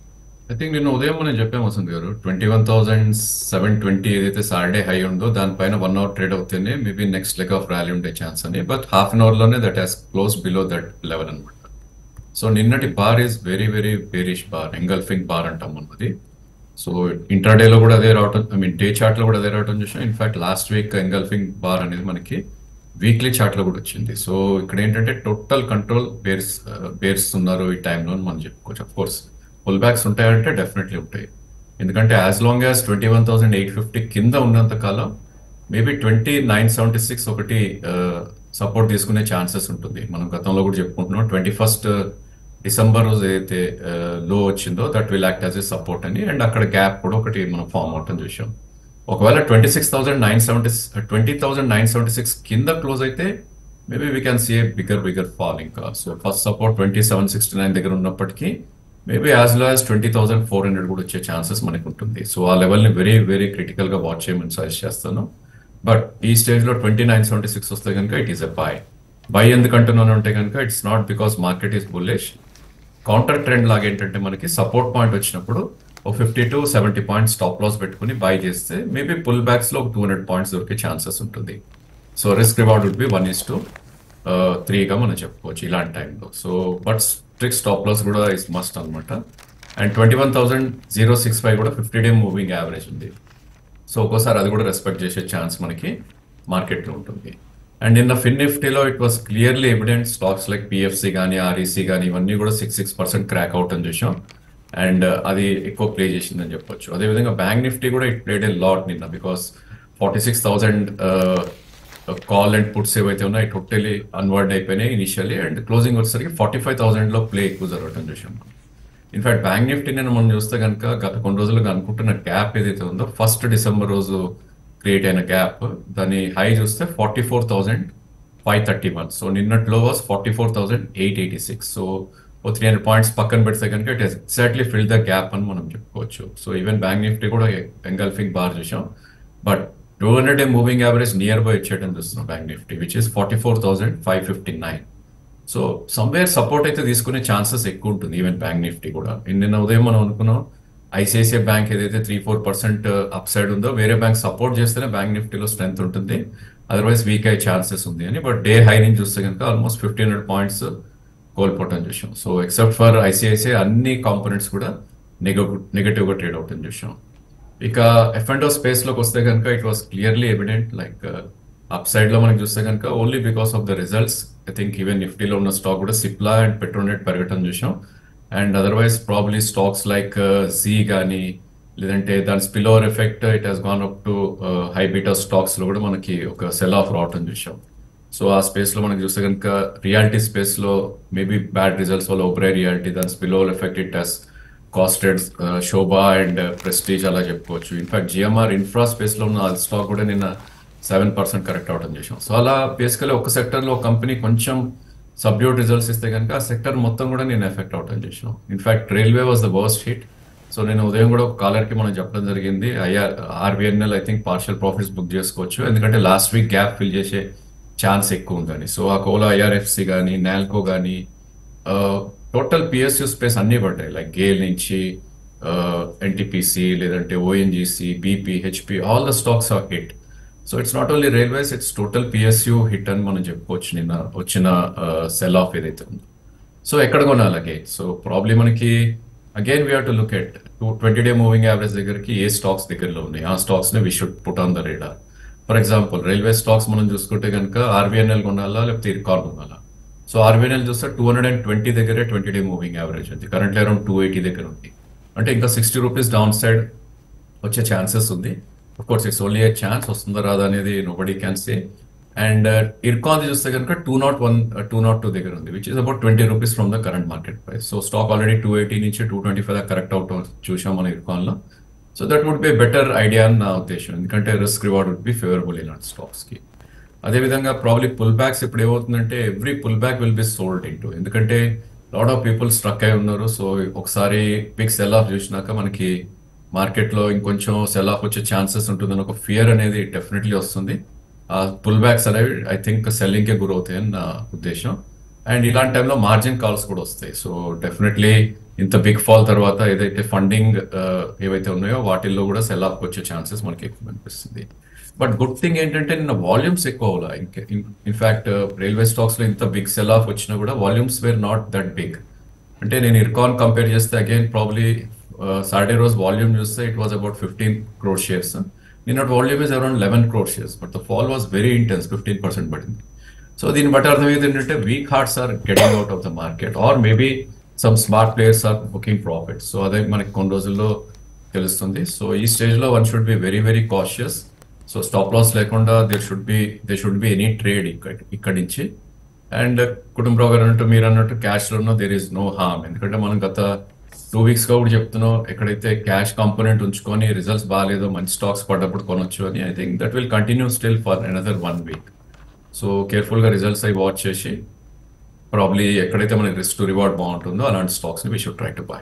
ఐ థింక్ నిన్న ఉదయం మనం చెప్పాము వసంత్ గారు twenty one thousand seven twenty ఏదైతే సాటర్డే హై ఉందో దానిపైన వన్ అవర్ ట్రేడ్ అవుతేనే maybe next leg of rally ఉండే ఛాన్స్ అని బట్ హాఫ్ అన్ అవర్ లోనే that has close below that level అనమాట సో నిన్నటి bar is very very bearish bar engulfing bar అంటాం మనది సో ఇంట్రాడేలో కూడా అదే రావటం ఐ మీన్ డే చార్ట్ లో కూడా అదే రావటం చూసాం in fact last week engulfing bar అనేది మనకి వీక్లీ చార్ట్ లో కూడా వచ్చింది సో ఇక్కడ ఏంటంటే టోటల్ కంట్రోల్ బేర్స్ బేర్స్ ఉన్నారు ఈ టైంలో అని మనం చెప్పుకోవచ్చు అఫ్ కోర్స్ పుల్ బ్యాక్స్ ఉంటాయంటే డెఫినెట్లీ ఉంటాయి ఎందుకంటే as long as twenty one thousand eight fifty కింద ఉన్నంత కాలం maybe twenty nine seventy six ఒకటి సపోర్ట్ తీసుకునే ఛాన్సెస్ ఉంటుంది మనం గతంలో కూడా చెప్పుకుంటున్నాం ట్వంటీ ఫస్ట్ డిసెంబర్ రోజు ఏదైతే లో వచ్చిందో that will act as a support అని అండ్ అక్కడ గ్యాప్ కూడా ఒకటి మనం ఫామ్ అవటం చూసాం ఒకవేళ twenty six thousand nine seventy twenty thousand nine seventy six కింద క్లోజ్ అయితే maybe we can see a bigger bigger fall ఇంకా so first support twenty seven sixty nine దగ్గర ఉన్నప్పటికీ maybe as low as twenty thousand four hundred కూడా వచ్చే chances మనకు ఉంటుంది so ఆ లెవెల్ని వెరీ వెరీ క్రిటికల్ గా వాచ్ చేయమని సజెస్ట్ చేస్తాను బట్ ఈ స్టేజ్ లో ట్వంటీ నైన్ సెవెంటీ సిక్స్ వస్తే కనుక it is a buy buy ఎందుకు అంటున్నాను అంటే కనుక it's not because market is bullish counter trend లాగా ఏంటంటే మనకి సపోర్ట్ పాయింట్ వచ్చినప్పుడు ఒక fifty to seventy points stop loss పెట్టుకుని బై చేస్తే మేబీ పుల్ బ్యాక్స్ లో ఒక టూ హండ్రెడ్ పాయింట్స్ దొరికే ఛాన్సెస్ ఉంటుంది so risk reward would be one is to త్రీగా మనం చెప్పుకోవచ్చు ఇలాంటి టైంలో so but strict stop loss కూడా ఇస్ మస్ట్ అనమాట and twenty one thousand zero six five కూడా ఫిఫ్టీ డే మూవింగ్ యావరేజ్ ఉంది సో ఒక్కోసారి అది కూడా రెస్పెక్ట్ చేసే ఛాన్స్ మనకి మార్కెట్లో ఉంటుంది అండ్ నిన్న ఫిన్ నిఫ్టీలో it was clearly evident stocks like PFC కానీ ఆర్ఈసీ కానీ ఇవన్నీ కూడా six six percent crack out అని చూసాం అండ్ అది ఎక్కువ ప్లే చేసిందని చెప్పొచ్చు అదేవిధంగా బ్యాంక్ నిఫ్టీ కూడా ఇట్ ప్లేడ్ ఏ లాట్ నిన్న because forty six thousand call and puts ఏవైతే ఉన్నాయో టోటలీ అన్వర్డ్ అయిపోయినాయి ఇనిషియల్లీ అండ్ క్లోజింగ్ వచ్చేసరికి ఫార్టీ ఫైవ్ థౌసండ్లో ప్లే ఎక్కువ జరగటం చూసాం ఇన్ఫాక్ట్ బ్యాంక్ నిఫ్టీ నేను మనం చూస్తే కనుక గత కొన్ని రోజులుగా అనుకుంటున్న గ్యాప్ ఏదైతే ఉందో ఫస్ట్ డిసెంబర్ రోజు క్రియేట్ అయిన గ్యాప్ దాని హై చూస్తే forty four thousand five thirty one so నిన్నట్లో was forty four thousand eight eighty six so oh three hundred points పక్కన పెడితే కనుక it exactly fill the gap అని మనం చెప్పుకోవచ్చు సో ఈవెన్ బ్యాంక్ నిఫ్టీ కూడా ఎంగల్ఫింగ్ బార్ చూసాం but two hundred day moving average nearby వచ్చేయడం చూస్తున్నాం bank Nifty which is forty four thousand five fifty nine so somewhere support అయితే తీసుకునే ఛాన్సెస్ ఎక్కువ ఉంటుంది ఈవెన్ బ్యాంక్ నిఫ్టీ కూడా నిన్న ఉదయం మనం అనుకున్నాం ఐసిఐసిఐ బ్యాంక్ ఏదైతే three four percent upside ఉందో వేరే బ్యాంక్ సపోర్ట్ చేస్తేనే బ్యాంక్ నిఫ్టీలో స్ట్రెంత్ ఉంటుంది అదర్వైజ్ వీక్ అయ్యే ఛాన్సెస్ ఉంది అని బట్ డే హై నుంచి చూస్తే కనుక ఆల్మోస్ట్ ఫిఫ్టీన్ హండ్రెడ్ పాయింట్స్ కోల్పోవటం చూసాం సో ఎక్సెప్ట్ ఫర్ ఐసిఐసిఐ అన్ని కాంపోనెంట్స్ కూడా నెగటివ్ నెగటివ్గా ట్రేడ్ అవుతుంది చూసాం ఇక ఎఫ్ అండ్ స్పేస్ లోకి వస్తే కనుక it was clearly evident like upside లో మనకి చూస్తే కనుక only because of the results I think even నిఫ్టీలో ఉన్న స్టాక్ కూడా సిప్లా అండ్ పెట్రోనెట్ పెరగటం చూసాం and otherwise probably stocks like Zee కానీ లేదంటే దాని spill over effect it has gone up to high beta stocks లో కూడా మనకి ఒక సెల్ ఆఫ్ రావటం చూసాం సో ఆ స్పేస్ లో మనకి చూస్తే కనుక రియాలిటీ స్పేస్ లో మేబీ బ్యాడ్ రిజల్ట్స్ వల్ల ఒబ్రే రియాలిటీ దాని spill over effect it has casted Sobha and Prestige అలా చెప్పుకోవచ్చు ఇన్ఫాక్ట్ జిఎంఆర్ ఇన్ఫ్రా స్పేస్ లో ఉన్న స్టాక్ కూడా నిన్న సెవెన్ పర్సెంట్ కరెక్ట్ అవడం చేసాం సో అలా బేసికలీ ఒక సెక్టర్ లో కంపెనీ కొంచెం సబ్డ్యూట్ రిజల్ట్స్ ఇస్తే కనుక ఆ సెక్టర్ మొత్తం కూడా నేను ఎఫెక్ట్ అవటం చేసాం in fact railway was the worst hit so నేను ఉదయం కూడా ఒక కాలర్ కి మనం చెప్పడం జరిగింది IR RVNL I think partial profits book చేసుకోవచ్చు ఎందుకంటే లాస్ట్ వీక్ గ్యాప్ ఫిల్ చేసే ఛాన్స్ ఎక్కువ ఉందని సో ఆ కోలా ఐఆర్ఎఫ్సి కానీ నాల్కో కానీ టోటల్ పిఎస్యూ స్పేస్ అన్ని పడ్డాయి లైక్ గేల్ నుంచి ఎన్టీపీసీ లేదంటే ONGC BP HP all the stocks are hit so it's not only railways it's total PSU hit అని మనం చెప్పుకోవచ్చు నిన్న వచ్చిన సెల్ ఆఫ్ ఏదైతే ఉందో సో ఎక్కడ కొనాలి అగైన్ సో ప్రాబ్లీ మనకి again we to look at two twenty day moving average దగ్గరికి ఏ స్టాక్స్ దగ్గరలో ఉన్నాయి ఆ స్టాక్స్ ని we should put on the radar for example railway stocks మనం చూసుకుంటే కనుక ఆర్బీఎన్ఎల్ కొనాలా లేకపోతే ఇర్కాన్ కొనాలా సో ఆర్బీఎన్ఎల్ చూస్తే టూ హండ్రెడ్ అండ్ ట్వంటీ దగ్గరే ట్వంటీ డే మూవింగ్ యావరేజ్ ఉంది కరెంట్లీ అరౌండ్ టూ ఎయిటీ దగ్గర ఉంది అంటే ఇంకా సిక్స్టీ రూపీస్ డౌన్ సైడ్ వచ్చే ఛాన్సెస్ ఉంది of course it's only a chance వస్తుందా రాదా అనేది nobody can say and IRCON చూస్తే కనుక two nought one two nought two దగ్గర ఉంది which is about twenty rupees from the current market price so stock already two eighty నుంచి two twenty five దాకా correct out చూసాం మన ఇర్కాన్లో so that would be better idea అని నా ఉద్దేశం ఎందుకంటే risk reward would be favourable ఇలాంటి స్టాక్స్కి అదేవిధంగా ప్రాబ్లీ పుల్ బ్యాక్స్ ఇప్పుడు ఏమవుతుందంటే every pullback will be sold in ఎందుకంటే లాట్ ఆఫ్ పీపుల్ స్ట్రక్ అయి ఉన్నారు సో ఒకసారి బిగ్ సెల్ ఆఫ్ చూసినాక మనకి మార్కెట్లో ఇంకొంచెం సెల్ ఆఫ్ వచ్చే ఛాన్సెస్ ఉంటుందని ఒక ఫియర్ అనేది డెఫినెట్లీ వస్తుంది ఆ పుల్ బ్యాక్స్ అనేవి ఐ థింక్ సెల్లింగ్కే గురవుతాయని నా ఉద్దేశం అండ్ ఇలాంటి టైంలో మార్జిన్ కాల్స్ కూడా వస్తాయి సో డెఫినెట్లీ ఇంత బిగ్ ఫాల్ తర్వాత ఏదైతే ఫండింగ్ ఏవైతే ఉన్నాయో వాటిల్లో కూడా సెల్ ఆఫ్ వచ్చే ఛాన్సెస్ మనకి ఎక్కువ అనిపిస్తుంది బట్ గుడ్ థింగ్ ఏంటంటే నిన్న వాల్యూమ్స్ ఎక్కువ అవ్వాలి ఇంకా ఇన్ఫాక్ట్ రైల్వే స్టాక్స్ లో ఇంత బిగ్ సెల్ ఆఫ్ వచ్చినా కూడా volumes were not that big అంటే నేను ఇర్కాన్ కంపేర్ చేస్తే అగైన్ ప్రాబ్లీ సాటర్డే రోజు వాల్యూమ్ చూస్తే it was about fifteen crore shares నిన్నటి volume is around eleven crore shares but the fall was very intense fifteen percent పడింది so దీన్ని బట్టి అర్థమయ్యేది ఏంటంటే weak hearts are getting out of the market or maybe some smart players are booking profit so అదే మనకి కొన్ని రోజుల్లో తెలుస్తుంది సో ఈ స్టేజ్ లో one should be very very cautious so stop loss లేకుండా there should be they should be any trade ఇక్కడ ఇక్కడి నుంచి అండ్ కుటుంబరావు గారు అన్నట్టు మీరు అన్నట్టు క్యాష్ లోనో దేర్ ఇస్ నో హార్మ్ ఎందుకంటే మనం గత టూ వీక్స్ గా కూడా చెప్తున్నాం ఎక్కడైతే క్యాష్ కాంపోనెంట్ ఉంచుకొని రిజల్ట్స్ బాగాలేదో మంచి స్టాక్స్ పడ్డప్పుడు కొనొచ్చు అని I think that will continue still for another one week so careful గా రిజల్ట్స్ అవి వాచ్ చేసి ప్రాబ్లీ ఎక్కడైతే మనకి రిస్క్ టు రివార్డ్ బాగుంటుందో అలాంటి స్టాక్స్ ని we should try to buy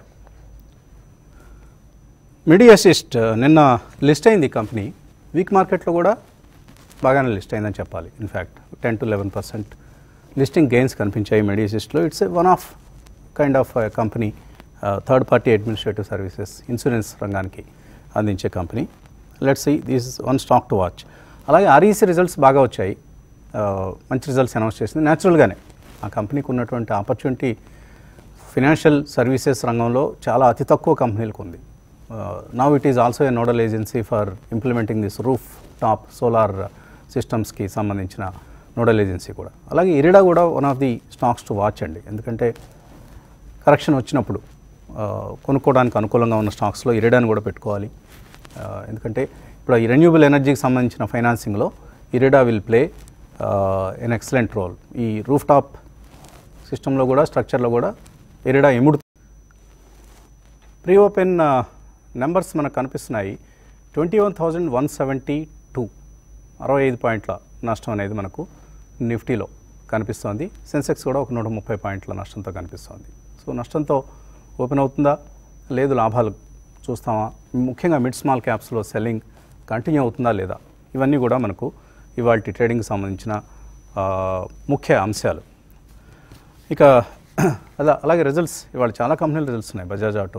Medi assist నిన్న లిస్ట్ అయింది ఈ కంపెనీ వీక్ మార్కెట్లో కూడా బాగానే లిస్ట్ అయిందని చెప్పాలి in fact ten to eleven percent listing gains కనిపించాయి మిడి అసిస్ట్లో it's one of kind of company third party administrative services insurance రంగానికి అందించే company let's see this one stock to watch అలాగే ఆర్ఈసీ రిజల్ట్స్ బాగా వచ్చాయి Uh, మంచి రిజల్ట్స్ అనౌన్స్ చేసింది న్యాచురల్గానే ఆ కంపెనీకి ఉన్నటువంటి ఆపర్చునిటీ ఫినాన్షియల్ సర్వీసెస్ రంగంలో చాలా అతి తక్కువ కంపెనీలకు ఉంది now it is also a nodal agency for implementing this roof top solar సిస్టమ్స్కి సంబంధించిన నోడల్ ఏజెన్సీ కూడా అలాగే ఇరిడా కూడా one of the stocks to watch అండి ఎందుకంటే కరెక్షన్ వచ్చినప్పుడు ఆ, కొనుక్కోవడానికి అనుకూలంగా ఉన్న స్టాక్స్లో ఇరిడాని కూడా పెట్టుకోవాలి ఆ, ఎందుకంటే ఇప్పుడు ఈ రెన్యూబుల్ ఎనర్జీకి సంబంధించిన ఫైనాన్సింగ్లో IREDA will play an excellent role ఈ రూఫ్ టాప్ సిస్టంలో కూడా స్ట్రక్చర్లో కూడా ఇరిడా ఇముడు ప్రీ ఓపెన్ నెంబర్స్ మనకు కనిపిస్తున్నాయి twenty one thousand one seventy two అరవై ఐదు పాయింట్ల నష్టం అనేది మనకు నిఫ్టీలో కనిపిస్తోంది సెన్సెక్స్ కూడా ఒక నూట ముప్పై పాయింట్ల నష్టంతో కనిపిస్తోంది సో నష్టంతో ఓపెన్ అవుతుందా లేదు లాభాలు చూస్తామా ముఖ్యంగా మిడ్ స్మాల్ క్యాప్స్లో సెల్లింగ్ కంటిన్యూ అవుతుందా లేదా ఇవన్నీ కూడా మనకు ఇవాళ ట్రేడింగ్కి సంబంధించిన ఆ, ముఖ్య అంశాలు ఇక అలా అలాగే రిజల్ట్స్ ఇవాళ చాలా కంపెనీల రిజల్ట్స్ ఉన్నాయి బజాజ్ ఆటో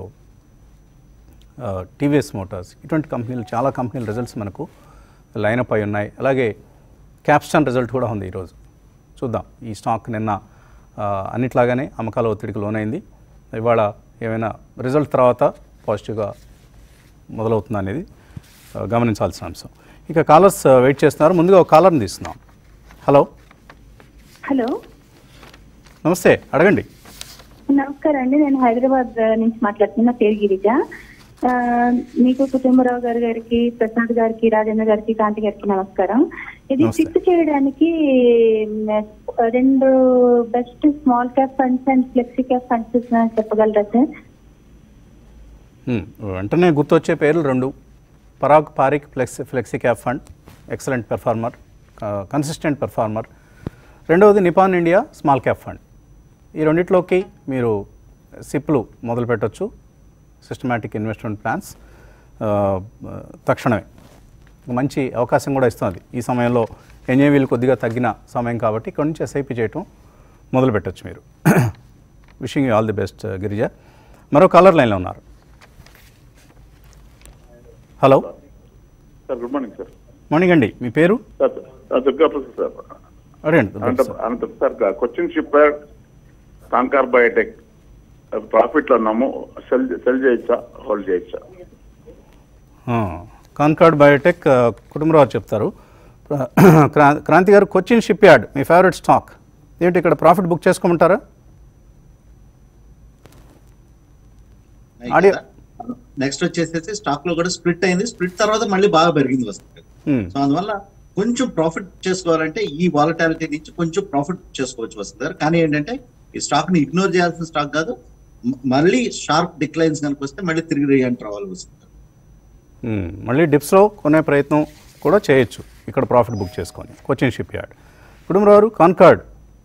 టీవీఎస్ మోటార్స్ ఇటువంటి కంపెనీలు చాలా కంపెనీల రిజల్ట్స్ మనకు లైనప్ అయి ఉన్నాయి అలాగే క్యాప్స్టాన్ రిజల్ట్ కూడా ఉంది ఈరోజు చూద్దాం ఈ స్టాక్ నిన్న ఆ, అన్నిట్లాగానే అమ్మకాల ఒత్తిడికి లోనైంది ఇవాళ ఏమైనా రిజల్ట్ తర్వాత పాజిటివ్గా మొదలవుతుందా అనేది ఆ, గమనించాల్సిన అంశం ఇక కాలర్స్ వెయిట్ చేస్తున్నారు ముందుగా ఒక కాలర్ని తీస్తున్నాం హలో హలో నమస్తే అడగండి నమస్కారం అండి నేను హైదరాబాద్ నుంచి మాట్లాడుతున్నా పేరు గిరిజ ఆ, మీకు కుటుంబరావు గారి గారికి ప్రసాద్ గారికి రాజేంద్ర గారికి కాంతి గారికి నమస్కారం ఇది నమస్తే. ఫిక్స్ చేయడానికి మ్, రెండు best small cap funds and flexi cap funds చెప్పగలరా సార్ హ్మ్. వెంటనే గుర్తొచ్చే పేర్లు రెండు Parag Parikh flexi flexi cap fund excellent performer consistent performer రెండవది Nippon India small cap fund ఈ రెండిట్లోకి మీరు సిప్లు మొదలు పెట్టచ్చు సిస్టమాటిక్ ఇన్వెస్ట్మెంట్ ప్లాన్స్ ఆ, తక్షణమే మంచి అవకాశం కూడా ఇస్తుంది ఈ సమయంలో ఎన్ఏవీలు కొద్దిగా తగ్గిన సమయం కాబట్టి ఇక్కడ నుంచి ఎస్ఐపి చేయటం మొదలు పెట్టచ్చు మీరు wishing you all the best Girija మరో కాలర్ లైన్లో ఉన్నారు hello sir good morning sir morning అండి మీ పేరు సార్ సార్ దుర్గాప్రసాద్ సార్ అడగండి దుర్గా అనంత సార్. అనంతరం sir Cochin shipyard Concor biotech profit లో ఉన్నాము సెల్ సెల్ చేయొచ్చా హోల్డ్ చేయొచ్చా ఆ, కాన్కార్డ్ బయోటెక్ ఆ, కుటుంబరావు చెప్తారు క్రా- క్రాంతి గారు కొచ్చిన్ షిప్ యార్డ్ మీ ఫేవరెట్ స్టాక్ ఏంటి ఇక్కడ ప్రాఫిట్ బుక్ చేసుకోమంటారా ఆడియో నెక్స్ట్ వచ్చేసేసి స్టాక్ లో కూడా స్ప్లిట్ అయింది స్ప్లిట్ తర్వాత మళ్ళీ బాగా పెరిగింది వస్తుంది హ్మ్. సో అందువల్ల కొంచెం ప్రాఫిట్ చేసుకోవాలంటే ఈ వాలటాలిటీ నుంచి కొంచెం ప్రాఫిట్ చేసుకోవచ్చు వస్తుంది గారు కానీ ఏంటంటే ఈ స్టాక్ ని ఇగ్నోర్ చేయాల్సిన స్టాక్ కాదు మ- మళ్ళీ షార్ప్ డిక్లైన్స్ కనుక వస్తే మళ్ళీ తిరిగి రీఎంటర్ రావాలి వస్తుంది హ్మ్. మళ్ళీ డిప్స్లో కొనే ప్రయత్నం కూడా చేయొచ్చు ఇక్కడ ప్రాఫిట్ బుక్ చేసుకొని కొచ్చిన్ షిప్ యార్డ్ కుటుంబరావు గారు కాన్కార్డ్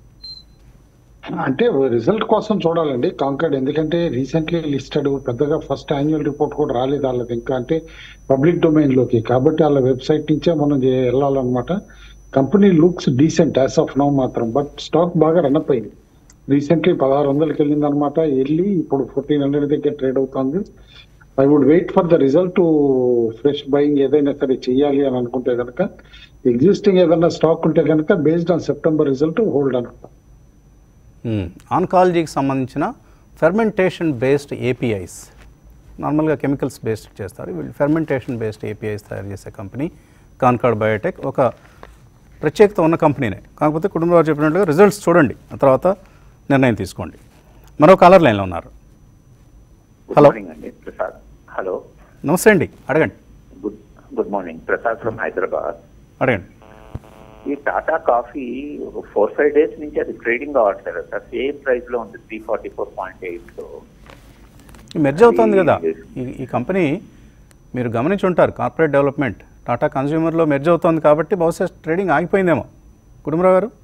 అంటే రిజల్ట్ కోసం చూడాలండి కాంకర్డ్ ఎందుకంటే రీసెంట్లీ లిస్టెడ్ పెద్దగా ఫస్ట్ యాన్యువల్ రిపోర్ట్ కూడా రాలేదు వాళ్ళది ఇంకా అంటే పబ్లిక్ డొమైన్ లోకి కాబట్టి వాళ్ళ వెబ్సైట్ నుంచే మనం చే- వెళ్ళాలన్నమాట company looks decent as of now మాత్రం బట్ స్టాక్ బాగా రన్ అప్ అయింది రీసెంట్లీ పదహారు వందలకి వెళ్ళింది అనమాట వెళ్ళి ఇప్పుడు ఫోర్టీన్ హండ్రెడ్ దగ్గర ట్రేడ్ అవుతుంది I would wait for the result to fresh buying ఏదైనా సరే చెయ్యాలి అని అనుకుంటే కనుక ఎగ్జిస్టింగ్ ఏదైనా స్టాక్ ఉంటే కనుక based on September result hold అనుకుంటా ఆన్కాలజీకి సంబంధించిన ఫెర్మెంటేషన్ బేస్డ్ ఏపీఐస్ నార్మల్గా కెమికల్స్ బేస్డ్ చేస్తారు వీళ్ళు ఫెర్మెంటేషన్ బేస్డ్ ఏపీఐస్ తయారు చేసే కంపెనీ కాన్కార్డ్ బయోటెక్ ఒక ప్రత్యేకత ఉన్న కంపెనీనే కాకపోతే కుటుంబరావు చెప్పినట్లుగా రిజల్ట్స్ చూడండి ఆ తర్వాత నిర్ణయం తీసుకోండి మరో కాలర్ లైన్లో ఉన్నారు గుడ్ Hello. మార్నింగ్ అండి ప్రసాద్ హలో నమస్తే అండి అడగండి good good morning Prasad from Hyderabad అడగండి ఈ Tata coffee four five days నుంచి అది ట్రేడింగ్ అవ్వట్లేదు సార్ సేమ్ ప్రైస్ లో ఉంది three forty four point eight లో ఈ మెర్జ్ అవుతుంది కదా ఈ ఈ కంపెనీ మీరు గమనించి ఉంటారు కార్పొరేట్ డెవలప్మెంట్ టాటా కన్స్యూమర్లో మెర్జ్ అవుతుంది కాబట్టి బహుశా ట్రేడింగ్ ఆగిపోయిందేమో కుటుంబరావు గారు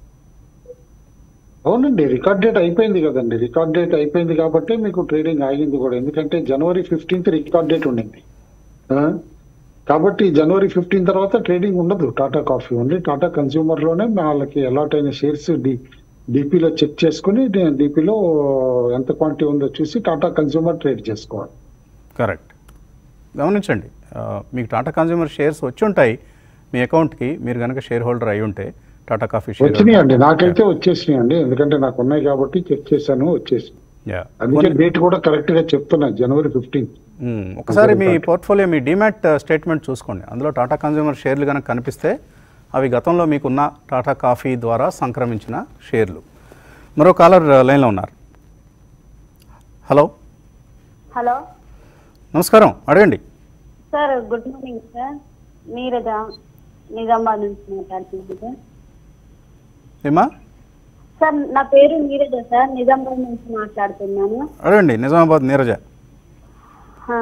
అవునండి రికార్డ్ డేట్ అయిపోయింది కదండి రికార్డ్ డేట్ అయిపోయింది కాబట్టి మీకు ట్రేడింగ్ ఆగింది కూడా ఎందుకంటే జనవరి ఫిఫ్టీన్త్ రికార్డ్ డేట్ ఉండింది ఆ? కాబట్టి జనవరి ఫిఫ్టీన్ తర్వాత ట్రేడింగ్ ఉండదు Tata coffee only Tata consumer లోనే వాళ్ళకి అలాట్ అయిన షేర్స్ డి డిపిలో చెక్ చేసుకుని డిపిలో ఎంత క్వాంటిటీ ఉందో చూసి టాటా కన్స్యూమర్ ట్రేడ్ చేసుకోవాలి కరెక్ట్ గమనించండి ఆ, మీకు టాటా కన్స్యూమర్ షేర్స్ వచ్చి ఉంటాయి మీ అకౌంట్కి మీరు కనుక షేర్ హోల్డర్ అయి ఉంటే టాటా కాఫీ షేర్ వచ్చినాయండి నాకైతే వచ్చేసినాయండి ఎందుకంటే నాకు ఉన్నాయి కాబట్టి చెక్ చేశాను వచ్చేసి యా అందుకే డేట్ కూడా కరెక్ట్ గా చెప్తున్నా జనవరి ఫిఫ్టీన్త్ మ్మ్. ఒకసారి మీ పోర్ట్ఫోలియో మీ డిమాట్ స్టేట్మెంట్ చూసుకోండి అందులో టాటా కన్స్యూమర్ షేర్లు కనుక కనిపిస్తే అవి గతంలో మీకున్న టాటా కాఫీ ద్వారా సంక్రమించిన షేర్లు మరో కాలర్ లైన్లో ఉన్నారు హలో హలో నమస్కారం అడగండి sir good morning sir Neeraja Nizamabad నుంచి మాట్లాడుతున్నాను సార్ ఏమా సార్ నా పేరు నీరజ సార్ నిజామాబాద్ నుంచి మాట్లాడుతున్నాను అడగండి నిజామాబాద్ నీరజ హా.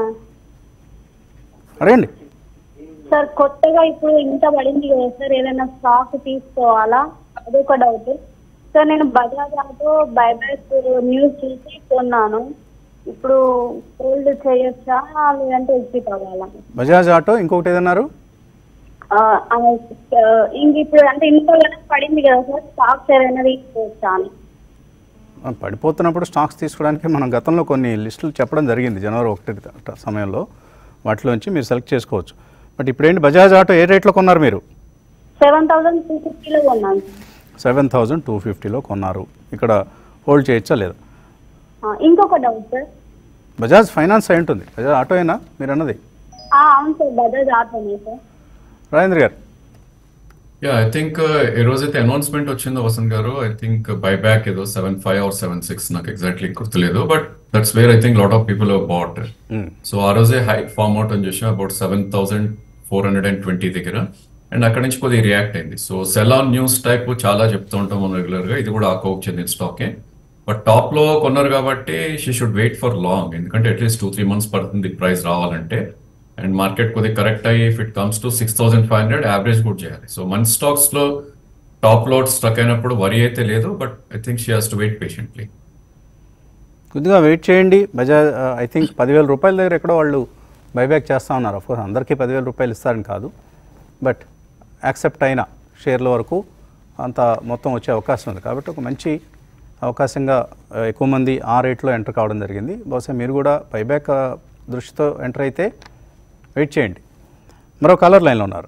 అడగండి సార్ కొత్తగా ఇప్పుడు ఇంత పడింది కదా సార్ ఏదైనా స్టాక్ తీసుకోవాలా అదొక డౌట్ సార్ నేను బజాజ్ ఆటో బైబ్యాక్ న్యూస్ చూసి కొన్నాను ఇప్పుడు హోల్డ్ చేయొచ్చా లేదంటే ఎగ్జిట్ అవ్వాలా బజాజ్ ఆటో ఇంకొకటి ఏదన్నారు ఆ, ఆ, ఇంక ఇప్పుడు అంటే ఇంతగానే పడింది కదా సార్ స్టాక్స్ ఏదైనా తీసుకోవచ్చా అని ఆ, పడిపోతున్నప్పుడు స్టాక్స్ తీసుకోవడానికి మనం గతంలో కొన్ని లిస్టులు చెప్పడం జరిగింది జనవరి ఒకటి ట- సమయంలో వాటిలోంచి మీరు సెలెక్ట్ చేసుకోవచ్చు బట్ ఇప్పుడేంటి బజాజ్ ఆటో ఏ రేట్లో కొన్నారు మీరు సెవెన్ థౌసండ్ టూ ఫిఫ్టీలో కొన్నాను సెవెన్ థౌజండ్ టూ ఫిఫ్టీలో కొన్నారు ఇక్కడ హోల్డ్ చేయొచ్చా లేదా ఆ, ఇంకొక డౌట్ సార్ బజాజ్ ఫైనాన్స్ అయి ఉంటుంది బజాజ్ ఆటో అయినా మీరు అన్నది ఆ, అవును సార్ బజాజ్ ఆటోనే సార్ రాజేంద్ర గారు యా ఐ థింక్ ఈ రోజైతే అనౌన్స్మెంట్ వచ్చిందో వసంత్ గారు ఐ థింక్ బైబ్యాక్ ఏదో seven five or seven six నాకు ఎగ్జాక్ట్లీ గుర్తులేదు but that's where I think lot of people bought so ఆ రోజే హై ఫార్మ్ అవుట్ అని చూసాం about seven thousand four hundred and twenty దగ్గర అండ్ అక్కడ నుంచి కొద్దిగా రియాక్ట్ అయింది so sell on news type చాలా చెప్తూ ఉంటాం మనం రెగ్యులర్ గా ఇది కూడా ఆ కోక్ చెందిన స్టాకే బట్ టాప్ లో కొన్నారు కాబట్టి she should wait for long ఎందుకంటే అట్లీస్ట్ టూ త్రీ మంత్స్ పడుతుంది ప్రైస్ రావాలంటే అండ్ మార్కెట్ కొద్దిగా కరెక్ట్ అయ్యి if it comes to six thousand five hundred average కూడా చేయాలి సో మన స్టాక్స్ లో టాప్ లోడ్ స్ట్రక్ అయినప్పుడు వరి అయితే లేదు but I think she has to wait patiently కొద్దిగా వెయిట్ చేయండి బజాజ్ ఐ థింక్ పదివేల రూపాయల దగ్గర ఎక్కడో వాళ్ళు బైబ్యాక్ చేస్తూ ఉన్నారు అఫ్కోర్స్ అందరికీ పదివేల రూపాయలు ఇస్తారని కాదు బట్ యాక్సెప్ట్ అయిన షేర్ల వరకు అంత మొత్తం వచ్చే అవకాశం ఉంది కాబట్టి ఒక మంచి అవకాశంగా ఆ, ఎక్కువ మంది ఆ రేట్లో ఎంటర్ కావడం జరిగింది బహుశా మీరు కూడా బైబ్యాక్ ఆ, దృష్టితో ఎంటర్ అయితే వెయిట్ చేయండి మరో కలర్ లైన్లో ఉన్నారు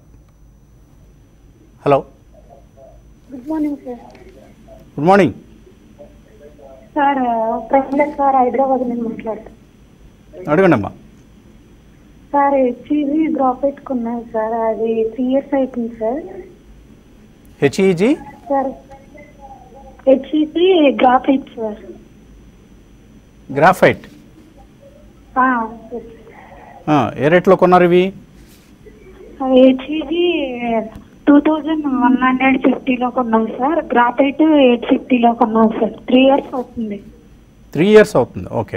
hello good morning sir good morning sir Prashant sir Hyderabad నుంచి మాట్లాడుతున్నాను అడగండి అమ్మా సార్ హెచ్ఈజీ డ్రాప్ పెట్టుకున్నాను సార్ అది త్రీ ఇయర్స్ అవుతుంది sir HEG sir HEG graphite sir graphite ఆ, ఆ, ఏ రేట్లో కొన్నారు ఇవి HEG two thousand one hundred ఫిఫ్టీలో కొన్నాం సార్ గ్రాఫైట్ ఎయిట్ ఫిఫ్టీలో కొన్నాం సార్ త్రీ ఇయర్స్ అవుతుంది త్రీ ఇయర్స్ అవుతుంది ఓకే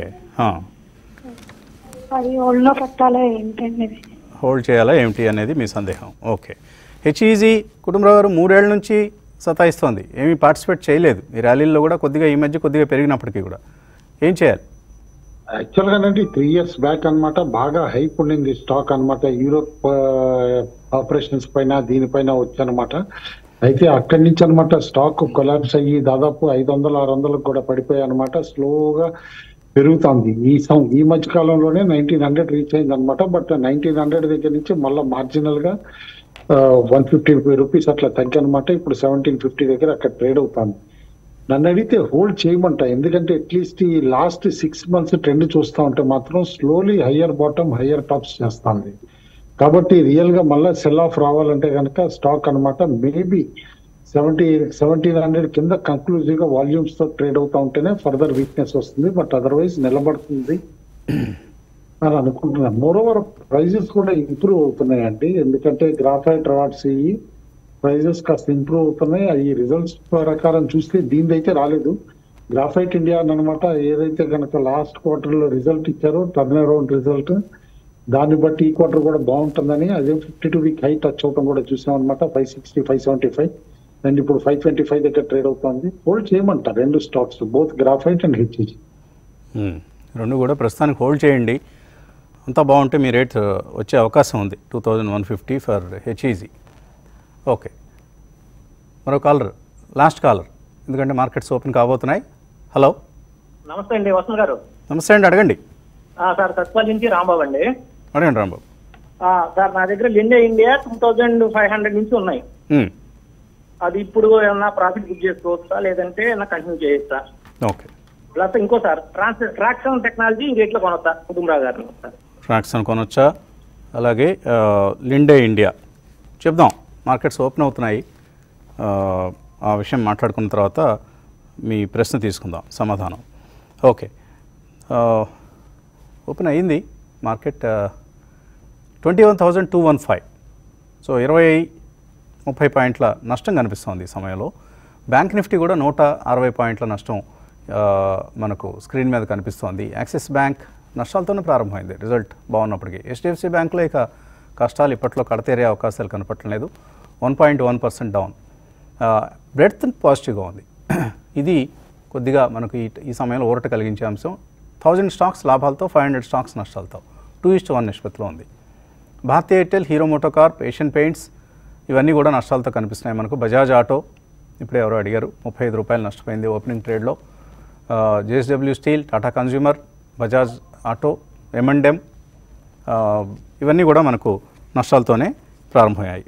అది ఒళ్ళో పెట్టాలో ఏంటండి ఇది హోల్డ్ చేయాలా ఏమిటి అనేది మీ సందేహం ఓకే హెచ్ఈజీ కుటుంబరావు గారు మూడేళ్ల నుంచి సతాయిస్తోంది ఏమీ పార్టిసిపేట్ చేయలేదు ఈ ర్యాలీల్లో కూడా కొద్దిగా ఈ మధ్య కొద్దిగా పెరిగినప్పటికీ కూడా ఏం చేయాలి యాక్చువల్ గానండి త్రీ ఇయర్స్ బ్యాక్ అన్నమాట బాగా హైప్ ఉండింది స్టాక్ అన్నమాట యూరోప్ ఆపరేషన్స్ పైన దీనిపైన వచ్చనమాట అయితే అక్కడి నుంచి అనమాట స్టాక్ కొలాప్స్ అయ్యి దాదాపు ఐదు వందలు ఆరు వందలకు కూడా పడిపోయాయి అనమాట స్లోగా పెరుగుతుంది ఈ సం ఈ మధ్య కాలంలోనే నైన్టీన్ హండ్రెడ్ రీచ్ అయింది అనమాట బట్ నైన్టీన్ హండ్రెడ్ దగ్గర నుంచి మళ్ళీ మార్జినల్ గా వన్ ఫిఫ్టీ రూపీస్ అట్లా తగ్గనమాట ఇప్పుడు సెవెంటీన్ ఫిఫ్టీ దగ్గర అక్కడ ట్రేడ్ అవుతుంది నన్ను అడిగితే హోల్డ్ చేయమంట ఎందుకంటే అట్లీస్ట్ ఈ లాస్ట్ సిక్స్ మంత్స్ ట్రెండ్ చూస్తా ఉంటే మాత్రం slowly higher bottom higher tops చేస్తుంది కాబట్టి రియల్ గా మళ్ళీ సెల్ ఆఫ్ రావాలంటే కనుక స్టాక్ అన్నమాట మేబీ సెవెంటీ సెవెంటీన్ హండ్రెడ్ కింద కంక్లూజివ్ గా వాల్యూమ్స్ తో ట్రేడ్ అవుతా ఉంటేనే ఫర్దర్ వీక్నెస్ వస్తుంది బట్ అదర్వైజ్ నిలబడుతుంది అని అనుకుంటున్నాను మోర్ ఓవర్ ప్రైజెస్ కూడా ఇంప్రూవ్ అవుతున్నాయండి ఎందుకంటే గ్రాఫైట్ రాడ్స్ ఇవి ప్రైజెస్ కాస్త ఇంప్రూవ్ అవుతున్నాయి ఈ రిజల్ట్స్ ప్రకారం చూస్తే దీనిదైతే రాలేదు గ్రాఫైట్ ఇండియా అనమాట ఏదైతే కనుక లాస్ట్ క్వార్టర్ లో రిజల్ట్ ఇచ్చారో టర్న్ అరౌండ్ రిజల్ట్ దాన్ని బట్టి ఈ క్వార్టర్ కూడా బాగుంటుందని అదే fifty two week high touch అవటం కూడా చూసాం అనమాట five sixty five seventy five and ఇప్పుడు ఫైవ్ ట్వంటీ ఫైవ్ దగ్గర ట్రేడ్ అవుతుంది హోల్డ్ చేయమంట రెండు stocks both graphite and HEG మ్మ్. రెండు కూడా ప్రస్తుతానికి హోల్డ్ చేయండి అంతా బాగుంటే మీ రేట్ వచ్చే అవకాశం ఉంది two thousand one fifty for HEG okay మరో కాలర్ లాస్ట్ కాలర్ ఎందుకంటే మార్కెట్స్ ఓపెన్ కాబోతున్నాయి హలో నమస్తే అండి వసంత్ గారు నమస్తే అండి అడగండి ఆ, సార్ తత్పల్ నుంచి రాంబాబు అండి అడగండి రాంబాబు ఆ, సార్ నా దగ్గర Linde India two thousand five hundred నుంచి ఉన్నాయి మ్మ్. అది ఇప్పుడు ఏమన్నా ప్రాఫిట్ బుక్ చేసుకోవచ్చా లేదంటే ఏమన్నా కంటిన్యూ చేయొచ్చా ఓకే ప్లస్ ఇంకో సార్ ట్రాన్స్ ట్రాక్షన్ టెక్నాలజీ ఈ రేట్లో కొనొచ్చా కుటుంబరావు గారు సార్ ట్రాక్సన్ కొనొచ్చా అలాగే ఆ, లిండే ఇండియా చెప్దాం మార్కెట్స్ ఓపెన్ అవుతున్నాయి ఆ, ఆ విషయం మాట్లాడుకున్న తర్వాత మీ ప్రశ్న తీసుకుందాం సమాధానం ఓకే ఆ, ఓపెన్ అయ్యింది market twenty one thousand two one five so ఇరవై ముప్పై పాయింట్ల నష్టం కనిపిస్తోంది ఈ సమయంలో బ్యాంక్ నిఫ్టీ కూడా నూట అరవై పాయింట్ల నష్టం ఆ, మనకు స్క్రీన్ మీద కనిపిస్తోంది యాక్సిస్ బ్యాంక్ నష్టాలతోనే ప్రారంభమైంది రిజల్ట్ బాగున్నప్పటికీ హెచ్డిఎఫ్సి బ్యాంకులో ఇక కష్టాలు ఇప్పట్లో కడతేరే అవకాశాలు కనపట్టలేదు one point one percent down breadth పాజిటివ్గా ఉంది ఇది కొద్దిగా మనకు ఈ ఈ సమయంలో ఊరట కలిగించే అంశం థౌజండ్ స్టాక్స్ లాభాలతో ఫైవ్ హండ్రెడ్ స్టాక్స్ నష్టాలతో టూ ఇస్ట్ వన్ నిష్పత్తిలో ఉంది భారతీ ఎయిర్టెల్ హీరో మోటోకార్ప్ ఏషియన్ పెయింట్స్ ఇవన్నీ కూడా నష్టాలతో కనిపిస్తున్నాయి మనకు బజాజ్ ఆటో ఇప్పుడే ఎవరో అడిగారు ముప్పై ఐదు రూపాయలు నష్టపోయింది ఓపెనింగ్ ట్రేడ్లో JSW steel Tata consumer Bajaj auto M and M ఇవన్నీ కూడా మనకు నష్టాలతోనే ప్రారంభమయ్యాయి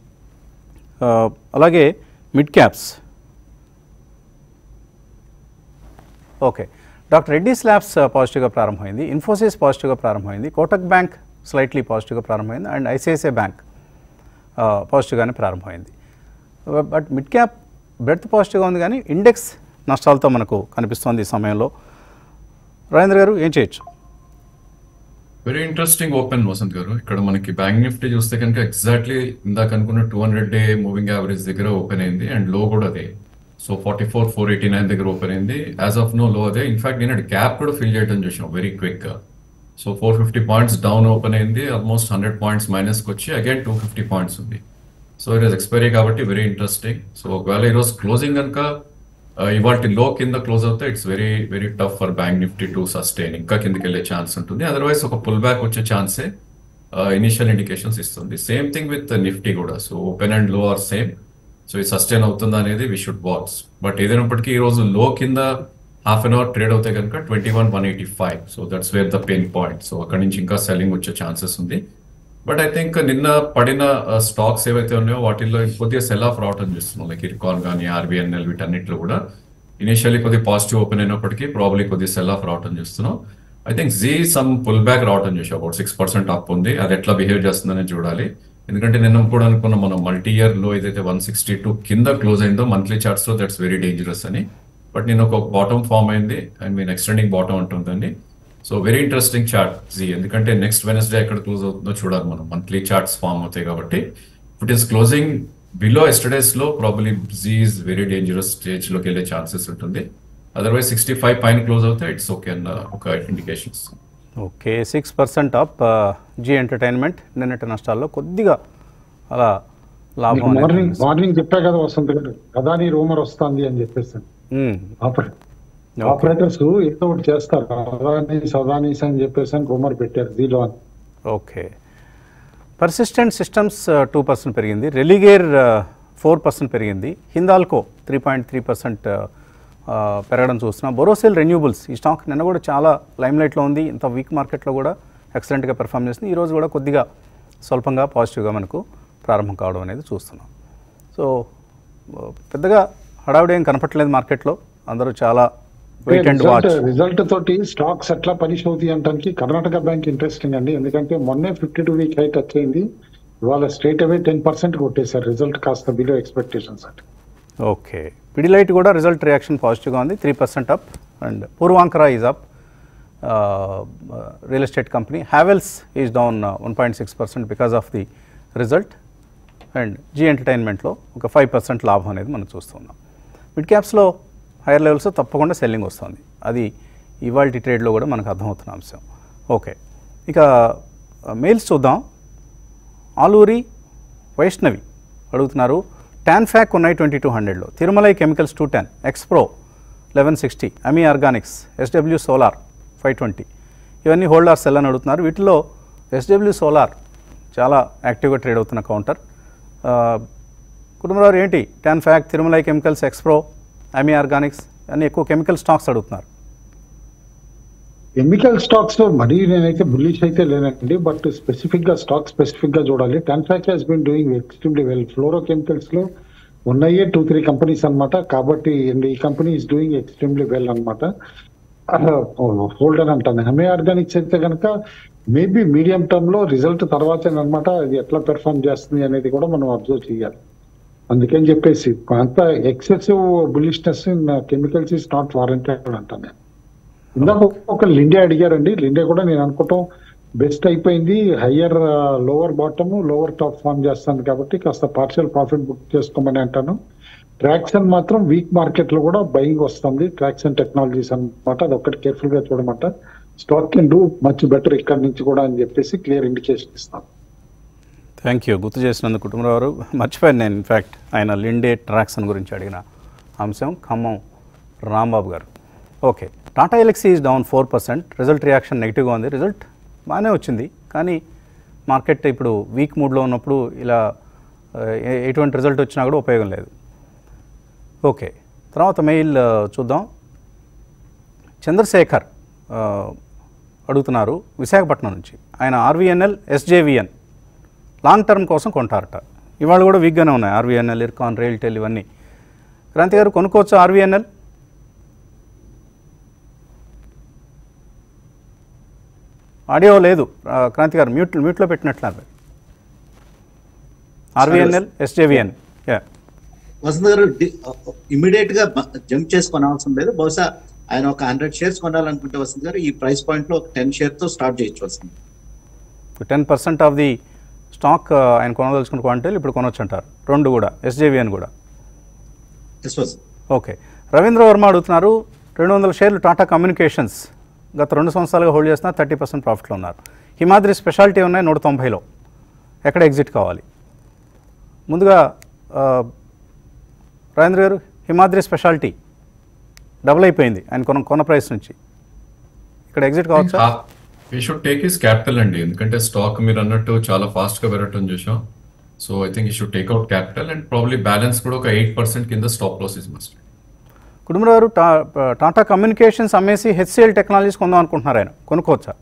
ఆ, అలాగే mid caps okay doctor Reddy's labs పాజిటివ్గా ప్రారంభమైంది ఇన్ఫోసిస్ పాజిటివ్గా ప్రారంభమైంది కోటక్ బ్యాంక్ స్లైట్లీ పాజిటివ్గా ప్రారంభమైంది అండ్ ఐసిఐసిఐ బ్యాంక్ ఆ, పాజిటివ్గానే ప్రారంభమైంది బట్ మిడ్ క్యాప్ బ్రెడ్త్ పాజిటివ్గా ఉంది కానీ ఇండెక్స్ నష్టాలతో మనకు కనిపిస్తోంది ఈ సమయంలో రాజేంద్ర గారు ఏం చేయొచ్చు వెరీ ఇంట్రెస్టింగ్ ఓపెన్ వసంత్ గారు ఇక్కడ మనకి బ్యాంక్ నిఫ్టీ చూస్తే కనుక ఎగ్జాక్ట్లీ ఇందాక అనుకున్న two hundred day moving average దగ్గర ఓపెన్ అయింది అండ్ లో కూడా అదే so forty four four eighty nine దగ్గర ఓపెన్ అయింది యాజ్ ఆఫ్ నో లో అదే ఇన్ఫాక్ట్ నేను గ్యాప్ కూడా ఫిల్ చేయడం చూసాం వెరీ క్విక్ గా so four fifty points down open అయింది ఆల్మోస్ట్ హండ్రెడ్ పాయింట్స్ మైనస్కి వచ్చి అగైన్ టూ ఫిఫ్టీ పాయింట్స్ ఉంది సో ఇట్ ఇస్ ఎక్స్పైరీ కాబట్టి వెరీ ఇంట్రెస్టింగ్ సో ఒకవేళ ఈరోజు క్లోజింగ్ కనుక ఇవాటి లో కింద క్లోజ్ అవుతే it's very very tough for bank Nifty to sustain ఇంకా కిందకి వెళ్ళే ఛాన్స్ ఉంటుంది అదర్వైజ్ ఒక పుల్ బ్యాక్ వచ్చే ఛాన్సే ఇనిషియల్ ఇండికేషన్స్ ఇస్తుంది సేమ్ థింగ్ విత్ నిఫ్టీ కూడా so open and low are same so ఇది సస్టైన్ అవుతుందా అనేది వి షుడ్ వాచ్ బట్ ఏదైనప్పటికీ ఈ రోజు లో కింద హాఫ్ అన్ అవర్ ట్రేడ్ అవుతే కనుక twenty one one eighty five so that's where the pain point so అక్కడ నుంచి ఇంకా సెల్లింగ్ వచ్చే ఛాన్సెస్ ఉంది బట్ ఐ థింక్ నిన్న పడిన స్టాక్స్ ఏవైతే ఉన్నాయో వాటిల్లో కొద్దిగా సెల్ ఆఫ్ రావటం చూస్తున్నాం లైక్ ఇర్కాన్ కానీ ఆర్బీఎన్ఎల్ వీటన్నిటిలో కూడా ఇనిషియల్లీ కొద్దిగా పాజిటివ్ ఓపెన్ అయినప్పటికీ ప్రాబ్లీ కొద్దిగా సెల్ ఆఫ్ రావటం చూస్తున్నాం I think Zee some pull back రావటం చూసాం అబౌట్ సిక్స్ పర్సెంట్ అప్ ఉంది అది ఎట్లా బిహేవ్ చేస్తుందని చూడాలి ఎందుకంటే నిన్న కూడా అనుకున్నాం మనం మల్టీ ఇయర్ లో ఏదైతే వన్ సిక్స్టీ టూ కింద క్లోజ్ అయిందో మంత్లీ చార్ట్స్ లో దట్స్ వెరీ డేంజరస్ అని బట్ నేను ఒక బాటమ్ ఫామ్ అయింది అండ్ మీన్ ఎక్స్టెండింగ్ బాటమ్ ఉంటుందండి so very interesting chart Zee ఎందుకంటే నెక్స్ట్ వెనస్డే ఎక్కడ క్లోజ్ అవుతుందో చూడాలి మనం మంత్లీ చార్ట్స్ ఫామ్ అవుతాయి కాబట్టి it is closing below yesterday's low probably Zee is very dangerous stage లోకి వెళ్ళే ఛాన్సెస్ ఉంటుంది అదర్వైజ్ సిక్స్టీ ఫైవ్ పైన క్లోజ్ అవుతే ఇట్స్ ఓకే అన్న ఒక indications okay six percent up Zee entertainment నిన్నటి నష్టాల్లో కొద్దిగా అలా లాభం అనేది మార్నింగ్ కనిపిస్తుంది. మార్నింగ్ చెప్పా కదా వసంత్ గారు అదాని రూమర్ వస్తుంది అని చెప్పేసి మ్మ్. Operate Okay. ఆపరేటర్స్ ఏదో ఒకటి చేస్తారు అదాని సదానీస్ అని చెప్పేసి అని రూమర్ పెట్టారు జీలో అని okay Persistent Systems two percent పెరిగింది రెలిగేర్ ఫోర్ పర్సెంట్ పెరిగింది Hindalco three point three percent పెరగడం చూస్తున్నాం బొరోసెల్ రెన్యూబుల్స్ ఈ స్టాక్ నిన్న కూడా చాలా లైమ్లైట్లో ఉంది ఇంత వీక్ మార్కెట్లో కూడా ఎక్సలెంట్గా పెర్ఫామ్ చేస్తుంది ఈరోజు కూడా కొద్దిగా స్వల్పంగా పాజిటివ్గా మనకు ప్రారంభం కావడం అనేది చూస్తున్నాం సో ఆ, పెద్దగా హడావిడి ఏం కనపట్లేదు మార్కెట్లో అందరూ చాలా wait and result watch result తోటి స్టాక్స్ ఎట్లా పనిష్ అవుతాయి అంటానికి కర్ణాటక బ్యాంక్ ఇంట్రెస్టింగ్ అండి ఎందుకంటే మొన్నే fifty two week high touch అయింది ఇవాళ స్ట్రేట్ అవే టెన్ పర్సెంట్ కొట్టేశారు రిజల్ట్ కాస్త బిలో ఎక్స్పెక్టేషన్స్ అంటే ఓకే పిడిలైట్ కూడా రిజల్ట్ రియాక్షన్ పాజిటివ్గా ఉంది three percent up and Puravankara is up real estate company Havells is down one point six percent because of the result and Zee ఎంటర్టైన్మెంట్లో ఒక ఫైవ్ పర్సెంట్ లాభం అనేది మనం చూస్తున్నాం మిడ్ క్యాప్స్లో హైయర్ లెవెల్స్ తప్పకుండా సెల్లింగ్ వస్తుంది అది ఇవాళ ట్రేడ్లో కూడా మనకు అర్థమవుతున్న అంశం ఓకే ఇక మెయిల్స్ చూద్దాం ఆలూరి వైష్ణవి అడుగుతున్నారు టాన్ ఫ్యాక్ ఉన్నాయి ట్వంటీ టూ హండ్రెడ్లో Tirumalai chemicals two ten Xpro eleven sixty Ami organics SW solar five twenty ఇవన్నీ హోల్డ్ ఆర్ సెల్ అని అడుగుతున్నారు వీటిలో ఎస్డబ్ల్యూ సోలార్ చాలా యాక్టివ్గా ట్రేడ్ అవుతున్న కౌంటర్ కుటుంబరావు ఏంటి Tanfac Tirumalai chemicals Xpro Ami organics అన్ని ఎక్కువ కెమికల్ స్టాక్స్ అడుగుతున్నారు కెమికల్ స్టాక్స్ లో మరీ నేనైతే బుల్లిష్ అయితే లేనండి బట్ స్పెసిఫిక్ గా స్టాక్ స్పెసిఫిక్ గా చూడాలి Tanfac has been doing extremely well fluoro chemicals లో ఉన్నాయే టూ త్రీ కంపెనీస్ అన్నమాట కాబట్టి and ఈ company is doing extremely well అనమాట హోల్డర్ అంటాను హెమే ఆర్గానిక్స్ అయితే కనుక మేబీ మీడియం టర్మ్ లో రిజల్ట్ తర్వాత అనమాట అది ఎట్లా పెర్ఫామ్ చేస్తుంది అనేది కూడా మనం అబ్జర్వ్ చేయాలి అందుకని చెప్పేసి అంత excessive bullishness in chemicals is not warranted అంటాను నేను ఇందాక ఒక లిండియా అడిగారండి లిండియా కూడా నేను అనుకోవటం బెస్ట్ అయిపోయింది higher lower bottom lower top form చేస్తాను కాబట్టి కాస్త పార్షియల్ ప్రాఫిట్ బుక్ చేసుకోమని అంటాను ట్రాక్షన్ మాత్రం వీక్ మార్కెట్ లో కూడా బయింగ్ వస్తుంది ట్రాక్షన్ టెక్నాలజీస్ అన్నమాట అది ఒక్కటి కేర్ఫుల్ గా చూడమంట stock can do much better ఇక్కడ నుంచి కూడా అని చెప్పేసి క్లియర్ ఇండికేషన్ ఇస్తాను థ్యాంక్ యూ గుర్తు చేసినందుకు కుటుంబరావు గారు మర్చిపోయాను నేను ఇన్ఫ్యాక్ట్ ఆయన లిండే ట్రాక్సన్ గురించి అడిగిన అంశం ఖమ్మం రాంబాబు గారు okay Tata Elxsi is down four percent result reaction నెగిటివ్గా ఉంది రిజల్ట్ బాగానే వచ్చింది కానీ మార్కెట్ ఇప్పుడు వీక్ మూడ్లో ఉన్నప్పుడు ఇలా ఆ, ఏ- ఎటువంటి రిజల్ట్ వచ్చినా కూడా ఉపయోగం లేదు ఓకే తర్వాత మెయిల్ ఆ, చూద్దాం చంద్రశేఖర్ ఆ, అడుగుతున్నారు విశాఖపట్నం నుంచి ఆయన ఆర్వీఎన్ఎల్ ఎస్జేవిఎన్ లాంగ్ టర్మ్ కోసం కొంటారట ఇవాళ కూడా వీక్గానే ఉన్నాయి ఆర్వీఎన్ఎల్ ఇర్కాన్ రైల్టెల్ ఇవన్నీ క్రాంతి గారు కొనుక్కోవచ్చు ఆర్వీఎన్ఎల్ ఆడియో లేదు ఆ, క్రాంతి గారు మ్యూట్ మ్యూట్లో పెట్టినట్లున్నారు ఆర్వీఎన్ఎల్ ఎస్జేవిఎన్ యా వసంత్ గారు ఇమీడియట్ గా జంప్ చేసి కొనాల్సిన లేదు బహుశా ఆయన ఒక హండ్రెడ్ షేర్స్ కొనాలనుకుంటే వసంత్ గారు ఈ ప్రైస్ పాయింట్ లో ఒక టెన్ షేర్ తో స్టార్ట్ చేయొచ్చు Vasanth ten percent of the stock ఆయన కొనదలుచుకున్న క్వాంటిటీలు ఇప్పుడు కొనొచ్చు అంటారు రెండు కూడా ఎస్జేవిఎన్ కూడా ఎస్ వసంత్ ఓకే రవీంద్ర వర్మ అడుగుతున్నారు రెండు వందల షేర్లు టాటా కమ్యూనికేషన్స్ గత రెండు సంవత్సరాలుగా హోల్డ్ చేస్తున్నా థర్టీ పర్సెంట్ ప్రాఫిట్లో ఉన్నారు హిమాద్రి స్పెషాలిటీ ఉన్నాయి నూట తొంభైలో ఎక్కడ ఎగ్జిట్ కావాలి ముందుగా ఆ, రాజేంద్ర గారు హిమాద్రి స్పెషాలిటీ డబుల్ అయిపోయింది ఆయన కొన కొన్న ప్రైస్ నుంచి ఇక్కడ ఎగ్జిట్ కావచ్చా we should take his capital అండి ఎందుకంటే స్టాక్ మీరు అన్నట్టు చాలా ఫాస్ట్ గా పెరగటం చూసాం so I think you should take out capital and probably balance కూడా ఒక ఎయిట్ పర్సెంట్ కింద stop loss is must Kutumbarao గారు టా టాటా కమ్యూనికేషన్స్ అమ్మేసి హెచ్సిఎల్ టెక్నాలజీస్ కొందాం అనుకుంటున్నారు ఆయన కొనుక్కోవచ్చా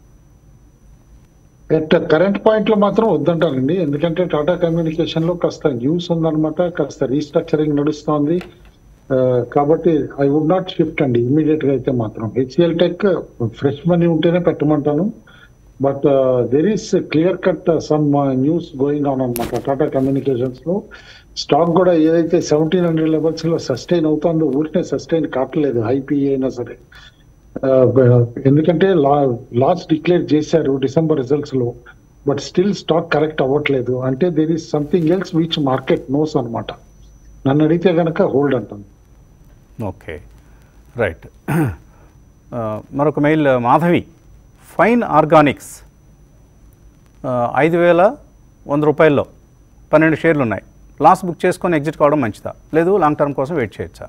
ఎట్ కరెంట్ పాయింట్ లో మాత్రం వద్దంటానండి ఎందుకంటే టాటా కమ్యూనికేషన్ లో కాస్త న్యూస్ ఉందన్నమాట కాస్త రీస్ట్రక్చరింగ్ నడుస్తోంది ఆ, కాబట్టి ఐ వుడ్ నాట్ షిఫ్ట్ అండి ఇమీడియట్ గా అయితే మాత్రం హెచ్సిఎల్ టెక్ ఫ్రెష్ మనీ ఉంటేనే పెట్టమంటాను but there is clear cut some news going on అనమాట టాటా కమ్యూనికేషన్స్ లో స్టాక్ కూడా ఏదైతే సెవెంటీన్ హండ్రెడ్ లెవెల్స్ లో సస్టైన్ అవుతుందో ఊరికే సస్టైన్ కావట్లేదు ఐపీఏ అయినా సరే ఆ, బ- ఎందుకంటే లాస్ డిక్లేర్ చేశారు డిసెంబర్ రిజల్ట్స్ లో బట్ స్టిల్ స్టాక్ కరెక్ట్ అవ్వట్లేదు అంటే there is something else which market knows అన్నమాట నన్ను అడిగితే కనుక హోల్డ్ అంటాను ఓకే రైట్ మరొక మెయిల్ మాధవి ఫైన్ ఆర్గానిక్స్ ఆ, ఐదు వేల వంద రూపాయల్లో పన్నెండు షేర్లు ఉన్నాయి లాస్ బుక్ చేసుకొని ఎగ్జిట్ కావడం మంచిదా లేదు లాంగ్ టర్మ్ కోసం వెయిట్ చేయొచ్చా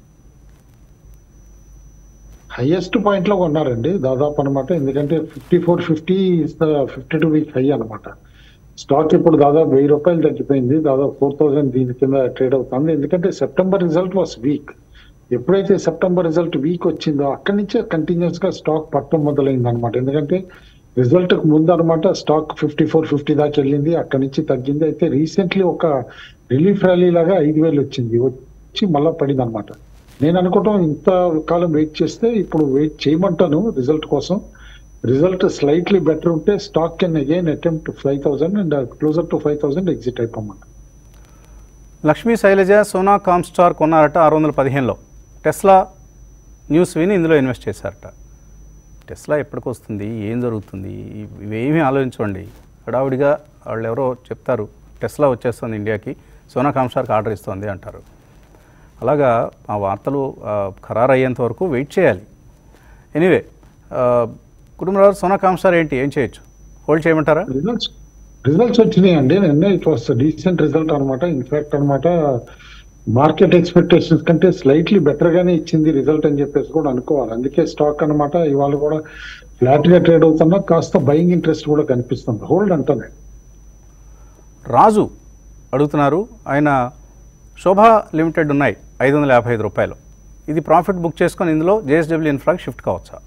హైయెస్ట్ పాయింట్ లో ఉన్నారండి దాదాపు అనమాట ఎందుకంటే fifty four fifty fifty two week high అనమాట స్టాక్ ఇప్పుడు దాదాపు వెయ్యి రూపాయలు తగ్గిపోయింది దాదాపు ఫోర్ థౌసండ్ దీని కింద ట్రేడ్ అవుతుంది ఎందుకంటే సెప్టెంబర్ రిజల్ట్ వాస్ వీక్ ఎప్పుడైతే సెప్టెంబర్ రిజల్ట్ వీక్ వచ్చిందో అక్కడి నుంచే కంటిన్యూస్ గా స్టాక్ పట్టడం మొదలైంది అనమాట ఎందుకంటే రిజల్ట్ కు ముందు అనమాట స్టాక్ ఫిఫ్టీ ఫోర్ ఫిఫ్టీ దాకా వెళ్ళింది అక్కడి నుంచి తగ్గింది అయితే రీసెంట్లీ ఒక రిలీఫ్ ర్యాలీ లాగా ఐదు వేలు వచ్చింది వచ్చి మళ్ళా పడింది అనమాట నేను అనుకోవటం ఇంత కాలం వెయిట్ చేస్తే ఇప్పుడు వెయిట్ చేయమంటాను రిజల్ట్ కోసం రిజల్ట్ స్లైట్లీ బెటర్ ఉంటే stock can again attempt five thousand and closer to five thousand exit అయిపోమాట లక్ష్మీ శైలజ సోనా కామ్స్టార్ కొన్నారట ఆరు వందల పదిహేనులో టెస్లా న్యూస్ విని ఇందులో ఇన్వెస్ట్ చేశారట టెస్లా ఎప్పటికి వస్తుంది ఏం జరుగుతుంది ఇవేమీ ఆలోచించండి హడావుడిగా వాళ్ళు ఎవరో చెప్తారు టెస్లా వచ్చేస్తుంది ఇండియాకి సోనా కామ్స్టార్కి ఆర్డర్ ఇస్తుంది అంటారు అలాగా ఆ వార్తలు ఆ, ఖరారు అయ్యేంత వరకు వెయిట్ చేయాలి ఎనీవే కుటుంబరావు సోనా కామ్స్టార్ ఏంటి ఏం చేయొచ్చు హోల్డ్ చేయమంటారా రిజల్ట్స్ రిజల్ట్స్ వచ్చినాయి అండి నిన్న ఇట్ వాస్ డీసెంట్ రిజల్ట్ అనమాట ఇన్ఫాక్ట్ అనమాట మార్కెట్ ఎక్స్పెక్టేషన్స్ కంటే స్లైట్లీ బెటర్ గానే ఇచ్చింది రిజల్ట్ అని చెప్పేసి కూడా అనుకోవాలి అందుకే స్టాక్ అన్నమాట ఇవాళ కూడా ఫ్లాట్ గా ట్రేడ్ అవుతున్నా కాస్త బయింగ్ ఇంట్రెస్ట్ కూడా కనిపిస్తుంది హోల్డ్ అంటానే రాజు అడుగుతున్నారు ఆయన శోభా లిమిటెడ్ ఉన్నాయి ఐదు వందల యాభై ఐదు రూపాయలు ఇది ప్రాఫిట్ బుక్ చేసుకొని ఇందులో జేఎస్డబ్ల్యూ ఇన్ఫ్రాకి షిఫ్ట్ కావచ్చా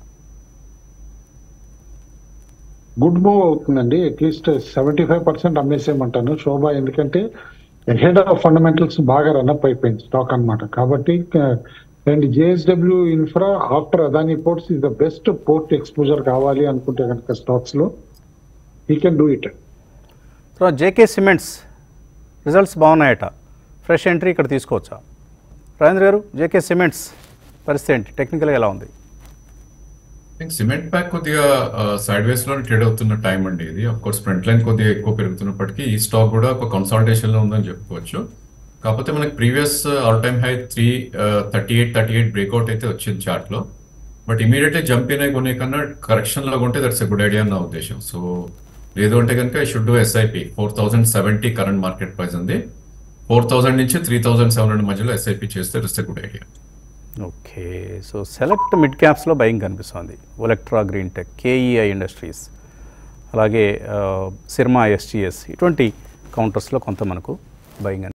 గుడ్ మూవ్ అవుతుందండి అట్లీస్ట్ సెవెంటీ ఫైవ్ పర్సెంట్ అమ్మేసేయమంటాను శోభ ఎందుకంటే హెడ్ ఆఫ్ ఫండమెంటల్స్ బాగా రన్అప్ అయిపోయింది స్టాక్ అన్నమాట కాబట్టి and JSW infra after Adani ports is the best port exposure కావాలి అనుకుంటే కనుక స్టాక్స్ లో ఈ కెన్ డూ ఇట్ తర్వాత జేకే సిమెంట్స్ రిజల్ట్స్ బాగున్నాయట ఫ్రెష్ ఎంట్రీ ఇక్కడ తీసుకోవచ్చా రాజేంద్ర గారు జేకే సిమెంట్స్ పరిస్థితి ఏంటి టెక్నికల్గా ఎలా ఉంది థింక్ సిమెంట్ ప్యాక్ కొద్దిగా సైడ్ వేస్ లో ట్రేడ్ అవుతున్న టైం అండి ఇది అఫ్ కోర్స్ ఫ్రంట్ లైన్ కొద్దిగా ఎక్కువ పెరుగుతున్నప్పటికీ ఈ స్టాక్ కూడా ఒక కన్సాలిడేషన్ లో ఉందని చెప్పుకోవచ్చు కాకపోతే మనకి previous all time high three thirty eight thirty eight breakout అయితే వచ్చింది చార్ట్ లో బట్ ఇమీడియట్లీ జంప్ అయినాయి కొనే కన్నా కరెక్షన్ లాగా ఉంటే దట్స్ ఎ గుడ్ ఐడియా నా ఉద్దేశం సో లేదు అంటే కనుక I should do SIP four thousand seventy current market price ఉంది ఫోర్ థౌసండ్ నుంచి త్రీ థౌసండ్ సెవెన్ హండ్రెడ్ మధ్యలో ఎస్ఐపి చేస్తే that's a good idea okay so select mid క్యాప్స్లో బయింగ్ కనిపిస్తుంది Olectra green tech KEI industries అలాగే Syrma SGS ఇటువంటి కౌంటర్స్లో కొంత మనకు బయింగ్